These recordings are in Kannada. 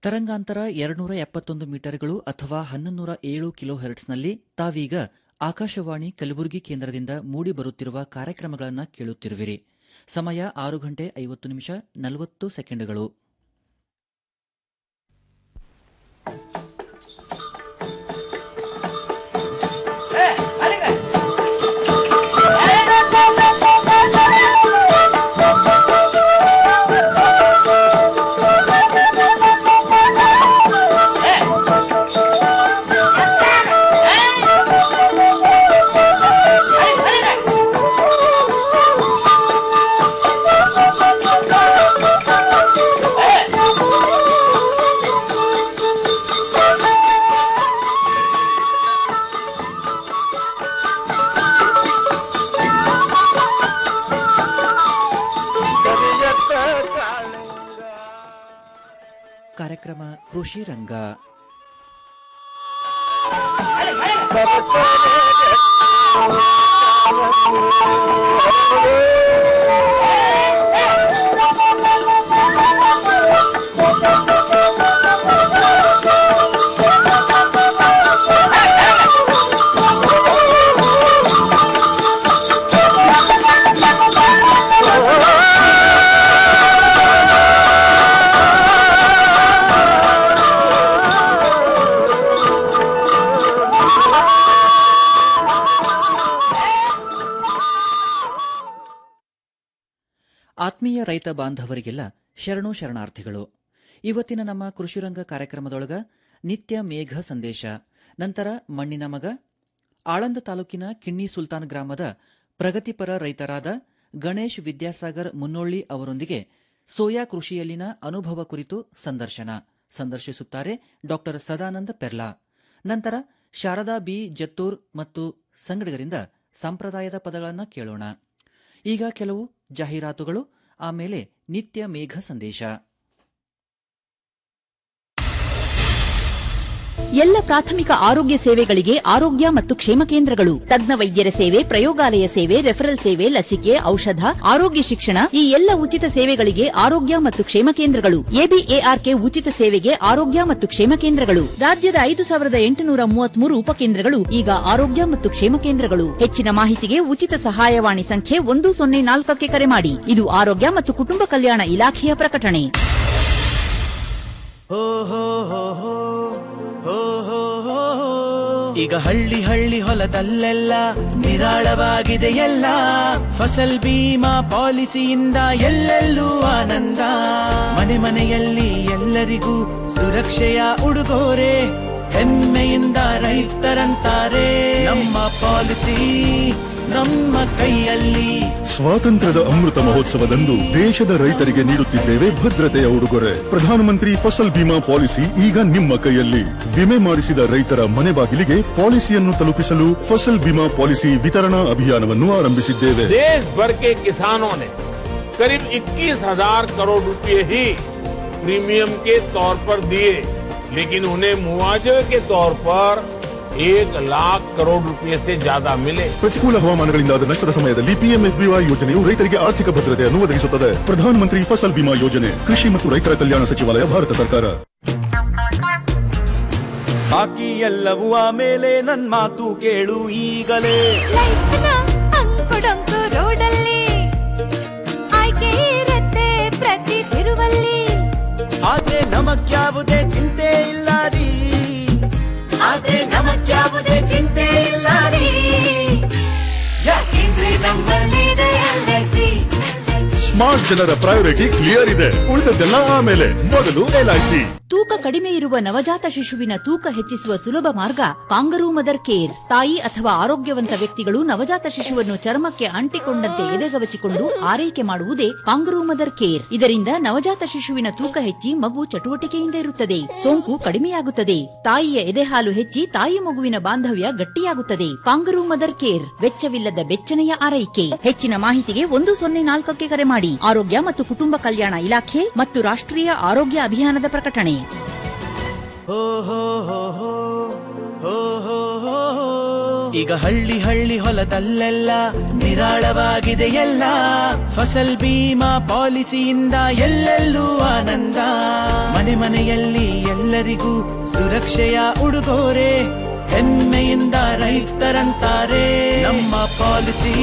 ತರಂಗಾಂತರ ಎರಡ್ನೂರ ಎಪ್ಪತ್ತೊಂದು ಮೀಟರ್ಗಳು ಅಥವಾ ಹನ್ನೊಂದೂರ ಏಳು ಕಿಲೋ ಹರ್ಟ್ಸ್ನಲ್ಲಿ ತಾವೀಗ ಆಕಾಶವಾಣಿ ಕಲಬುರಗಿ ಕೇಂದ್ರದಿಂದ ಮೂಡಿ ಬರುತ್ತಿರುವ ಕಾರ್ಯಕ್ರಮಗಳನ್ನು ಕೇಳುತ್ತಿರುವಿರಿ ಸಮಯ ಆರು ಗಂಟೆ ಐವತ್ತು ನಿಮಿಷ ನಲವತ್ತು ಸೆಕೆಂಡುಗಳು ಕಾರ್ಯಕ್ರಮ ಕೃಷಿ ರಂಗ ಆತ್ಮೀಯ ರೈತ ಬಾಂಧವರಿಗೆಲ್ಲ ಶರಣು ಶರಣಾರ್ಥಿಗಳು ಇವತ್ತಿನ ನಮ್ಮ ಕೃಷಿರಂಗ ಕಾರ್ಯಕ್ರಮದೊಳಗ ನಿತ್ಯ ಮೇಘ ಸಂದೇಶ ನಂತರ ಮಣ್ಣಿನ ಮಗ ಆಳಂದ ತಾಲೂಕಿನ ಕಿಣ್ಣಿ ಸುಲ್ತಾನ್ ಗ್ರಾಮದ ಪ್ರಗತಿಪರ ರೈತರಾದ ಗಣೇಶ್ ವಿದ್ಯಾಸಾಗರ್ ಮುನ್ನೋಳ್ಳಿ ಅವರೊಂದಿಗೆ ಸೋಯಾ ಕೃಷಿಯಲ್ಲಿನ ಅನುಭವ ಕುರಿತು ಸಂದರ್ಶನ ಸಂದರ್ಶಿಸುತ್ತಾರೆ ಡಾ ಸದಾನಂದ ಪೆರ್ಲಾ ನಂತರ ಶಾರದಾ ಬಿ ಜತ್ತೂರ್ ಮತ್ತು ಸಂಗಡಿಗರಿಂದ ಸಂಪ್ರದಾಯದ ಪದಗಳನ್ನು ಕೇಳೋಣ ಈಗ ಕೆಲವು ಜಾಹೀರಾತುಗಳು ಆಮೇಲೆ ನಿತ್ಯ ಮೇಘ ಸಂದೇಶ ಎಲ್ಲ ಪ್ರಾಥಮಿಕ ಆರೋಗ್ಯ ಸೇವೆಗಳಿಗೆ ಆರೋಗ್ಯ ಮತ್ತು ಕ್ಷೇಮ ಕೇಂದ್ರಗಳು ತಜ್ಞ ವೈದ್ಯರ ಸೇವೆ ಪ್ರಯೋಗಾಲಯ ಸೇವೆ ರೆಫರಲ್ ಸೇವೆ ಲಸಿಕೆ ಔಷಧ ಆರೋಗ್ಯ ಶಿಕ್ಷಣ ಈ ಎಲ್ಲ ಉಚಿತ ಸೇವೆಗಳಿಗೆ ಆರೋಗ್ಯ ಮತ್ತು ಕ್ಷೇಮ ಕೇಂದ್ರಗಳು ಎಬಿಎಆರ್ಕೆ ಉಚಿತ ಸೇವೆಗೆ ಆರೋಗ್ಯ ಮತ್ತು ಕ್ಷೇಮ ಕೇಂದ್ರಗಳು ರಾಜ್ಯದ ಐದು ಸಾವಿರದ ಎಂಟುನೂರ ಮೂವತ್ಮೂರು ಉಪಕೇಂದ್ರಗಳು ಈಗ ಆರೋಗ್ಯ ಮತ್ತು ಕ್ಷೇಮ ಕೇಂದ್ರಗಳು ಹೆಚ್ಚಿನ ಮಾಹಿತಿಗೆ ಉಚಿತ ಸಹಾಯವಾಣಿ ಸಂಖ್ಯೆ ಒಂದು ಸೊನ್ನೆ ನಾಲ್ಕಕ್ಕೆ ಕರೆ ಮಾಡಿ ಇದು ಆರೋಗ್ಯ ಮತ್ತು ಕುಟುಂಬ ಕಲ್ಯಾಣ ಇಲಾಖೆಯ ಪ್ರಕಟಣೆ ಹೋ ಹೋ ಹೋ ಹೋ ಹೋ ಹೋ ಹೋ ಹೋ. ಈಗ ಹಳ್ಳಿ ಹಳ್ಳಿ ಹೊಲದಲ್ಲೆಲ್ಲ ನಿರಾಳವಾಗಿದೆ ಎಲ್ಲ ಫಸಲ್ ಬೀಮಾ ಪಾಲಿಸಿಯಿಂದ ಎಲ್ಲೆಲ್ಲೂ ಆನಂದ ಮನೆ ಮನೆಯಲ್ಲಿ ಎಲ್ಲರಿಗೂ ಸುರಕ್ಷೆಯ ಉಡುಗೊರೆ ಹೆಮ್ಮೆಯಿಂದ ರೈತರಂತಾರೆ ನಮ್ಮ ಪಾಲಿಸಿ ನಮ್ಮ ಕೈಯಲ್ಲಿ ಸ್ವಾತಂತ್ರ್ಯದ ಅಮೃತ ಮಹೋತ್ಸವದಂದು ದೇಶದ ರೈತರಿಗೆ ನೀಡುತ್ತಿದ್ದೇವೆ ಭದ್ರತೆಯ ಉಡುಗೊರೆ ಪ್ರಧಾನಮಂತ್ರಿ ಫಸಲ್ ಬಿಮಾ ಪಾಲಿಸಿ ಈಗ ನಿಮ್ಮ ಕೈಯಲ್ಲಿ ವಿಮೆ ಮಾಡಿಸಿದ ರೈತರ ಮನೆ ಬಾಗಿಲಿಗೆ ಪಾಲಿಸಿಯನ್ನು ತಲುಪಿಸಲು ಫಸಲ್ ಬಿಮಾ ಪಾಲಿಸಿ ವಿತರಣಾ ಅಭಿಯಾನವನ್ನು ಆರಂಭಿಸಿದ್ದೇವೆ देश भर के किसानों ने करीब 21,000 करोड़ रुपए ही प्रीमियम के तौर पर दिए लेकिन उन्हें मुआवजे के तौर पर एक लाख करोड़ रुपए से ज्यादा मिले ಪ್ರತಿಕೂಲ ಹವಾಮಾನಗಳಿಂದಾದ ನಷ್ಟದ ಸಮಯದಲ್ಲಿ ಪಿಎಂಎಫ್ಬಿವೈ ಯೋಜನೆಯು ರೈತರಿಗೆ ಆರ್ಥಿಕ ಭದ್ರತೆಯನ್ನು ಒದಗಿಸುತ್ತದೆ ಪ್ರಧಾನಮಂತ್ರಿ ಫಸಲ್ ಬಿಮಾ ಯೋಜನೆ ಕೃಷಿ ಮತ್ತು ರೈತರ ಕಲ್ಯಾಣ ಸಚಿವಾಲಯ ಭಾರತ ಸರ್ಕಾರ ಬಾಕಿ ಎಲ್ಲವೂ ಆಮೇಲೆ ನನ್ ಮಾತು ಕೇಳು ಈಗಲೇ ಲೈಫ್ನ ಅಂಕುಡೊಂಕು ರೋಡಲ್ಲಿ ಆಯ್ಕೆ ಇರತ್ತೆ ಪ್ರತಿ ತಿರುವಲ್ಲಿ ಆದ್ರೆ ನಮಗ್ಯಾವುದೇ ಚಿಂತೆ ಇಲ್ಲ ರೀ ಆದ್ರೆ ನಮಗ್ಯಾವುದೇ ಚಿಂತೆ ಇಲ್ಲ ರೀ ಯಾಕೆಂದ್ರೆ ನಮ್ಮಲ್ಲಿದೆ ಎಲ್ಐಸಿ ಸ್ಮಾರ್ಟ್ ಜನರ ಪ್ರಯಾರಿಟಿ ಕ್ಲಿಯರ್ ಇದೆ ಉಳಿದದ್ದೆಲ್ಲ ಆಮೇಲೆ ಮೊದಲು ಎಲ್ಐಸಿ ತೂಕ ಕಡಿಮೆ ಇರುವ ನವಜಾತ ಶಿಶುವಿನ ತೂಕ ಹೆಚ್ಚಿಸುವ ಸುಲಭ ಮಾರ್ಗ ಕಾಂಗರೂ ಮದರ್ ಕೇರ್ ತಾಯಿ ಅಥವಾ ಆರೋಗ್ಯವಂತ ವ್ಯಕ್ತಿಗಳು ನವಜಾತ ಶಿಶುವನ್ನು ಚರ್ಮಕ್ಕೆ ಅಂಟಿಕೊಂಡಂತೆ ಎದೆಗವಚಿಕೊಂಡು ಆರೈಕೆ ಮಾಡುವುದೇ ಕಾಂಗರೂ ಮದರ್ ಕೇರ್ ಇದರಿಂದ ನವಜಾತ ಶಿಶುವಿನ ತೂಕ ಹೆಚ್ಚಿ ಮಗು ಚಟುವಟಿಕೆಯಿಂದ ಇರುತ್ತದೆ ಸೋಂಕು ಕಡಿಮೆಯಾಗುತ್ತದೆ ತಾಯಿಯ ಎದೆಹಾಲು ಹೆಚ್ಚಿ ತಾಯಿ ಮಗುವಿನ ಬಾಂಧವ್ಯ ಗಟ್ಟಿಯಾಗುತ್ತದೆ ಕಾಂಗರೂ ಮದರ್ ಕೇರ್ ವೆಚ್ಚವಿಲ್ಲದ ಬೆಚ್ಚನೆಯ ಆರೈಕೆ ಹೆಚ್ಚಿನ ಮಾಹಿತಿಗೆ ಒಂದು ಸೊನ್ನೆ ನಾಲ್ಕಕ್ಕೆ ಕರೆ ಮಾಡಿ ಆರೋಗ್ಯ ಮತ್ತು ಕುಟುಂಬ ಕಲ್ಯಾಣ ಇಲಾಖೆ ಮತ್ತು ರಾಷ್ಟ್ರೀಯ ಆರೋಗ್ಯ ಅಭಿಯಾನದ ಪ್ರಕಟಣೆ ಹೋ ಹೋ ಹೋ ಹೋ ಹೋ ಹೋ ಹೋ ಹೋ. ಈಗ ಹಳ್ಳಿ ಹಳ್ಳಿ ಹೊಲದಲ್ಲೆಲ್ಲ ನಿರಾಳವಾಗಿದೆ ಎಲ್ಲ ಫಸಲ್ ಬೀಮಾ ಪಾಲಿಸಿಯಿಂದ ಎಲ್ಲೆಲ್ಲೂ ಆನಂದ ಮನೆ ಮನೆಯಲ್ಲಿ ಎಲ್ಲರಿಗೂ ಸುರಕ್ಷೆಯ ಉಡುಗೊರೆ ಹೆಮ್ಮೆಯಿಂದ ರೈತರಂತಾರೆ ನಮ್ಮ ಪಾಲಿಸಿ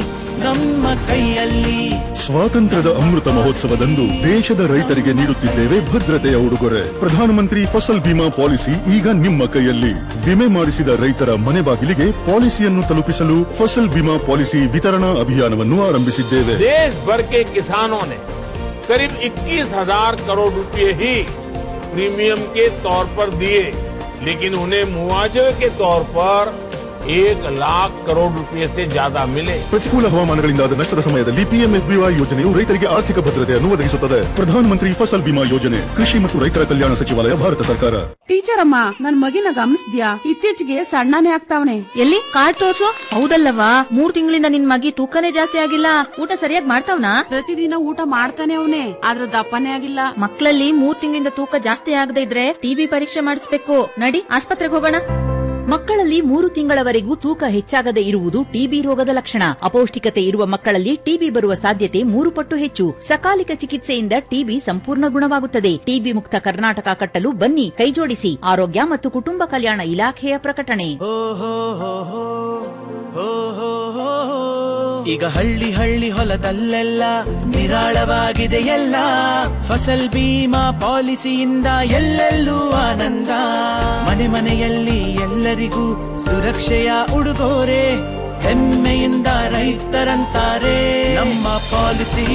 ನಮ್ಮ ಕೈಯಲ್ಲಿ ಸ್ವಾತಂತ್ರ್ಯದ ಅಮೃತ ಮಹೋತ್ಸವದಂದು ದೇಶದ ರೈತರಿಗೆ ನೀಡುತ್ತಿದ್ದೇವೆ ಭದ್ರತೆಯ ಉಡುಗೊರೆ ಪ್ರಧಾನಮಂತ್ರಿ ಫಸಲ್ ಬಿಮಾ ಪಾಲಿಸಿ ಈಗ ನಿಮ್ಮ ಕೈಯಲ್ಲಿ ವಿಮೆ ಮಾಡಿಸಿದ ರೈತರ ಮನೆ ಬಾಗಿಲಿಗೆ ಪಾಲಿಸಿಯನ್ನು ತಲುಪಿಸಲು ಫಸಲ್ ಬಿಮಾ ಪಾಲಿಸಿ ವಿತರಣಾ ಅಭಿಯಾನವನ್ನು ಆರಂಭಿಸಿದ್ದೇವೆ देश भर के किसानों ने करीब 21,000 करोड़ रुपए ही प्रीमियम के तौर पर दिए लेकिन उन्हें मुआवजे के तौर पर एक लाख करोड़ रुपए से ज्यादा मिले ಪ್ರತಿಕೂಲ ಹವಾಮಾನಗಳಿಂದಾದ ನಷ್ಟದ ಸಮಯದಲ್ಲಿ ಪಿಎಂಎಫ್ಬಿವೈ ಯೋಜನೆಯು ರೈತರಿಗೆ ಆರ್ಥಿಕ ಭದ್ರತೆಯನ್ನು ಒದಗಿಸುತ್ತದೆ ಪ್ರಧಾನಮಂತ್ರಿ ಫಸಲ್ ಬಿಮಾ ಯೋಜನೆ ಕೃಷಿ ಮತ್ತು ರೈತರ ಕಲ್ಯಾಣ ಸಚಿವಾಲಯ ಭಾರತ ಸರ್ಕಾರ ಟೀಚರ್ ಅಮ್ಮ ನನ್ ಮಗಿನ ಗಮನಿಸ್ದ್ಯಾ ಇತ್ತೀಚೆಗೆ ಸಣ್ಣನೇ ಆಗ್ತಾವನೆ ಎಲ್ಲಿ ಕಾರ್ಡ್ ತೋರ್ಸು ಹೌದಲ್ಲವಾ ಮೂರ್ ತಿಂಗಳಿಂದ ನಿನ್ ಮಗಿ ತೂಕನೇ ಜಾಸ್ತಿ ಆಗಿಲ್ಲ ಊಟ ಸರಿಯಾಗಿ ಮಾಡ್ತಾವ್ನಾ ಪ್ರತಿದಿನ ಊಟ ಮಾಡ್ತಾನೆ ಅವನೇ ಆದ್ರ ದಪ್ಪನೇ ಆಗಿಲ್ಲ ಮಕ್ಕಳಲ್ಲಿ ಮೂರ್ ತಿಂಗಳಿಂದ ತೂಕ ಜಾಸ್ತಿ ಆಗದೆ ಇದ್ರೆ ಟಿಬಿ ಪರೀಕ್ಷೆ ಮಾಡಿಸ್ಬೇಕು ನಡಿ ಆಸ್ಪತ್ರೆಗೆ ಹೋಗೋಣ ಮಕ್ಕಳಲ್ಲಿ ಮೂರು ತಿಂಗಳವರೆಗೂ ತೂಕ ಹೆಚ್ಚಾಗದೆ ಇರುವುದು ಟಿಬಿ ರೋಗದ ಲಕ್ಷಣ ಅಪೌಷ್ಟಿಕತೆ ಇರುವ ಮಕ್ಕಳಲ್ಲಿ ಟಿಬಿ ಬರುವ ಸಾಧ್ಯತೆ ಮೂರು ಪಟ್ಟು ಹೆಚ್ಚು ಸಕಾಲಿಕ ಚಿಕಿತ್ಸೆಯಿಂದ ಟಿಬಿ ಸಂಪೂರ್ಣ ಗುಣವಾಗುತ್ತದೆ ಟಿಬಿ ಮುಕ್ತ ಕರ್ನಾಟಕ ಕಟ್ಟಲು ಬನ್ನಿ ಕೈಜೋಡಿಸಿ ಆರೋಗ್ಯ ಮತ್ತು ಕುಟುಂಬ ಕಲ್ಯಾಣ ಇಲಾಖೆಯ ಪ್ರಕಟಣೆ ಹೋ ಹೋ ಹೋ ಹೋ ಹೋ ಹೋ ಹೋ ಹೋ. ಈಗ ಹಳ್ಳಿ ಹಳ್ಳಿ ಹೊಲದಲ್ಲೆಲ್ಲ ನಿರಾಳವಾಗಿದೆ ಎಲ್ಲ ಫಸಲ್ ಬೀಮಾ ಪಾಲಿಸಿಯಿಂದ ಎಲ್ಲೆಲ್ಲೂ ಆನಂದ ಮನೆ ಮನೆಯಲ್ಲಿ ಎಲ್ಲರಿಗೂ ಸುರಕ್ಷೆಯ ಉಡುಗೊರೆ ಹೆಮ್ಮೆಯಿಂದ ರೈತರಂತಾರೆ ನಮ್ಮ ಪಾಲಿಸಿ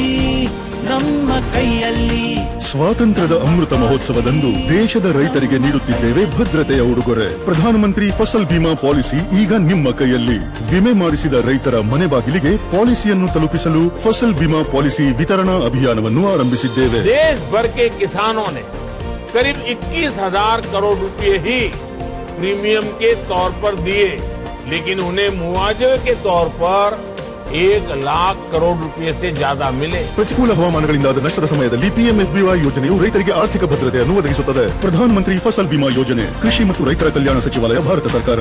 ನಮ್ಮ ಕೈಯಲ್ಲಿ ಸ್ವಾತಂತ್ರ್ಯದ ಅಮೃತ ಮಹೋತ್ಸವದಂದು ದೇಶದ ರೈತರಿಗೆ ನೀಡುತ್ತಿದ್ದೇವೆ ಭದ್ರತೆಯ ಉಡುಗೊರೆ ಪ್ರಧಾನಮಂತ್ರಿ ಫಸಲ್ ಬಿಮಾ ಪಾಲಿಸಿ ಈಗ ನಿಮ್ಮ ಕೈಯಲ್ಲಿ ವಿಮೆ ಮಾಡಿಸಿದ ರೈತರ ಮನೆ ಬಾಗಿಲಿಗೆ ಪಾಲಿಸಿಯನ್ನು ತಲುಪಿಸಲು ಫಸಲ್ ಬಿಮಾ ಪಾಲಿಸಿ ವಿತರಣಾ ಅಭಿಯಾನವನ್ನು ಆರಂಭಿಸಿದ್ದೇವೆ देश भर के किसानों ने करीब 21,000 करोड़ रुपए ही प्रीमियम के तौर पर दिए लेकिन उन्हें मुआवजे के तौर पर एक लाख करोड़ रुपए से ज्यादा मिले ಪ್ರತಿಕೂಲ ಹವಾಮಾನಗಳಿಂದಾದ ನಷ್ಟದ ಸಮಯದಲ್ಲಿ ಪಿಎಂಎಫ್ಬಿವೈ ಯೋಜನೆಯು ರೈತರಿಗೆ ಆರ್ಥಿಕ ಭದ್ರತೆಯನ್ನು ಒದಗಿಸುತ್ತದೆ ಪ್ರಧಾನಮಂತ್ರಿ ಫಸಲ್ ಬಿಮಾ ಯೋಜನೆ ಕೃಷಿ ಮತ್ತು ರೈತರ ಕಲ್ಯಾಣ ಸಚಿವಾಲಯ ಭಾರತ ಸರ್ಕಾರ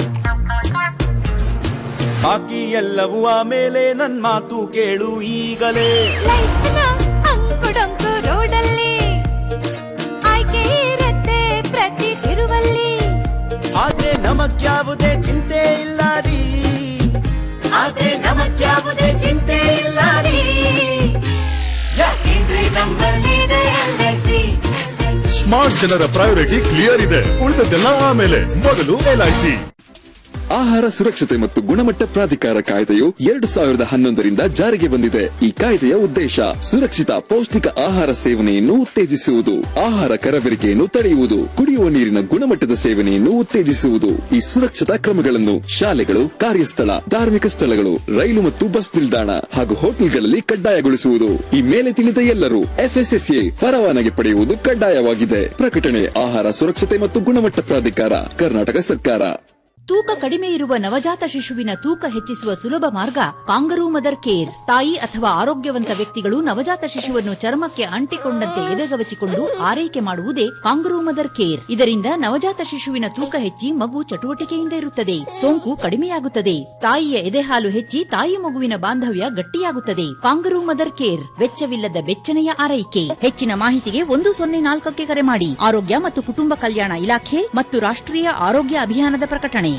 ಬಾಕಿ ಎಲ್ಲವೂ ಆಮೇಲೆ ನನ್ ಮಾತು ಕೇಳು ಈಗಲೇ ಲೈಫ್ನ ಅಂಕುಡೊಂಕು ರೋಡಲ್ಲಿ ಆಯ್ಕೆ ಇರತ್ತೆ ಪ್ರತಿ ತಿರುವಲ್ಲಿ ಆದ್ರೆ ನಮಗ್ಯಾವುದೇ ಚಿಂತೆ ಇಲ್ಲ ರೀ ಆದ್ರೆ ನಮಗ್ಯಾವುದೇ ಚಿಂತೆ ಇಲ್ಲ ರೀ ಯಾಕೆಂದ್ರೆ ನಮ್ಮಲ್ಲಿದೆ LIC. ಸ್ಮಾರ್ಟ್ ಜನರ ಪ್ರಯಾರಿಟಿ ಕ್ಲಿಯರ್ ಇದೆ ಉಳಿದದ್ದೆಲ್ಲ ಆಮೇಲೆ ಮೊದಲು ಎಲ್ಐಸಿ ಆಹಾರ ಸುರಕ್ಷತೆ ಮತ್ತು ಗುಣಮಟ್ಟ ಪ್ರಾಧಿಕಾರ ಕಾಯ್ದೆಯು ಎರಡು ಸಾವಿರದ ಹನ್ನೊಂದರಿಂದ ಜಾರಿಗೆ ಬಂದಿದೆ ಈ ಕಾಯ್ದೆಯ ಉದ್ದೇಶ ಸುರಕ್ಷಿತ ಪೌಷ್ಟಿಕ ಆಹಾರ ಸೇವನೆಯನ್ನು ಉತ್ತೇಜಿಸುವುದು ಆಹಾರ ಕರಬೇರಿಕೆಯನ್ನು ತಡೆಯುವುದು ಕುಡಿಯುವ ನೀರಿನ ಗುಣಮಟ್ಟದ ಸೇವನೆಯನ್ನು ಉತ್ತೇಜಿಸುವುದು ಈ ಸುರಕ್ಷತಾ ಕ್ರಮಗಳನ್ನು ಶಾಲೆಗಳು ಕಾರ್ಯಸ್ಥಳ ಧಾರ್ಮಿಕ ಸ್ಥಳಗಳು ರೈಲು ಮತ್ತು ಬಸ್ ನಿಲ್ದಾಣ ಹಾಗೂ ಹೋಟೆಲ್ಗಳಲ್ಲಿ ಕಡ್ಡಾಯಗೊಳಿಸುವುದು ಈ ಮೇಲೆ ತಿಳಿದ ಎಲ್ಲರೂ ಎಫ್ಎಸ್ಎಸ್ಎ ಪರವಾನಗಿ ಪಡೆಯುವುದು ಕಡ್ಡಾಯವಾಗಿದೆ ಪ್ರಕಟಣೆ ಆಹಾರ ಸುರಕ್ಷತೆ ಮತ್ತು ಗುಣಮಟ್ಟ ಪ್ರಾಧಿಕಾರ ಕರ್ನಾಟಕ ಸರ್ಕಾರ ತೂಕ ಕಡಿಮೆ ಇರುವ ನವಜಾತ ಶಿಶುವಿನ ತೂಕ ಹೆಚ್ಚಿಸುವ ಸುಲಭ ಮಾರ್ಗ ಕಾಂಗರೂ ಮದರ್ ಕೇರ್ ತಾಯಿ ಅಥವಾ ಆರೋಗ್ಯವಂತ ವ್ಯಕ್ತಿಗಳು ನವಜಾತ ಶಿಶುವನ್ನು ಚರ್ಮಕ್ಕೆ ಅಂಟಿಕೊಂಡಂತೆ ಎದೆಗವಚಿಕೊಂಡು ಆರೈಕೆ ಮಾಡುವುದೇ ಕಾಂಗರೂ ಮದರ್ ಕೇರ್ ಇದರಿಂದ ನವಜಾತ ಶಿಶುವಿನ ತೂಕ ಹೆಚ್ಚಿ ಮಗು ಚಟುವಟಿಕೆಯಿಂದ ಇರುತ್ತದೆ ಸೋಂಕು ಕಡಿಮೆಯಾಗುತ್ತದೆ ತಾಯಿಯ ಎದೆಹಾಲು ಹೆಚ್ಚಿ ತಾಯಿ ಮಗುವಿನ ಬಾಂಧವ್ಯ ಗಟ್ಟಿಯಾಗುತ್ತದೆ ಕಾಂಗರೂ ಮದರ್ ಕೇರ್ ವೆಚ್ಚವಿಲ್ಲದ ಬೆಚ್ಚನೆಯ ಆರೈಕೆ ಹೆಚ್ಚಿನ ಮಾಹಿತಿಗೆ ಒಂದು ಸೊನ್ನೆ ನಾಲ್ಕಕ್ಕೆ ಕರೆ ಮಾಡಿ ಆರೋಗ್ಯ ಮತ್ತು ಕುಟುಂಬ ಕಲ್ಯಾಣ ಇಲಾಖೆ ಮತ್ತು ರಾಷ್ಟ್ರೀಯ ಆರೋಗ್ಯ ಅಭಿಯಾನದ ಪ್ರಕಟಣೆ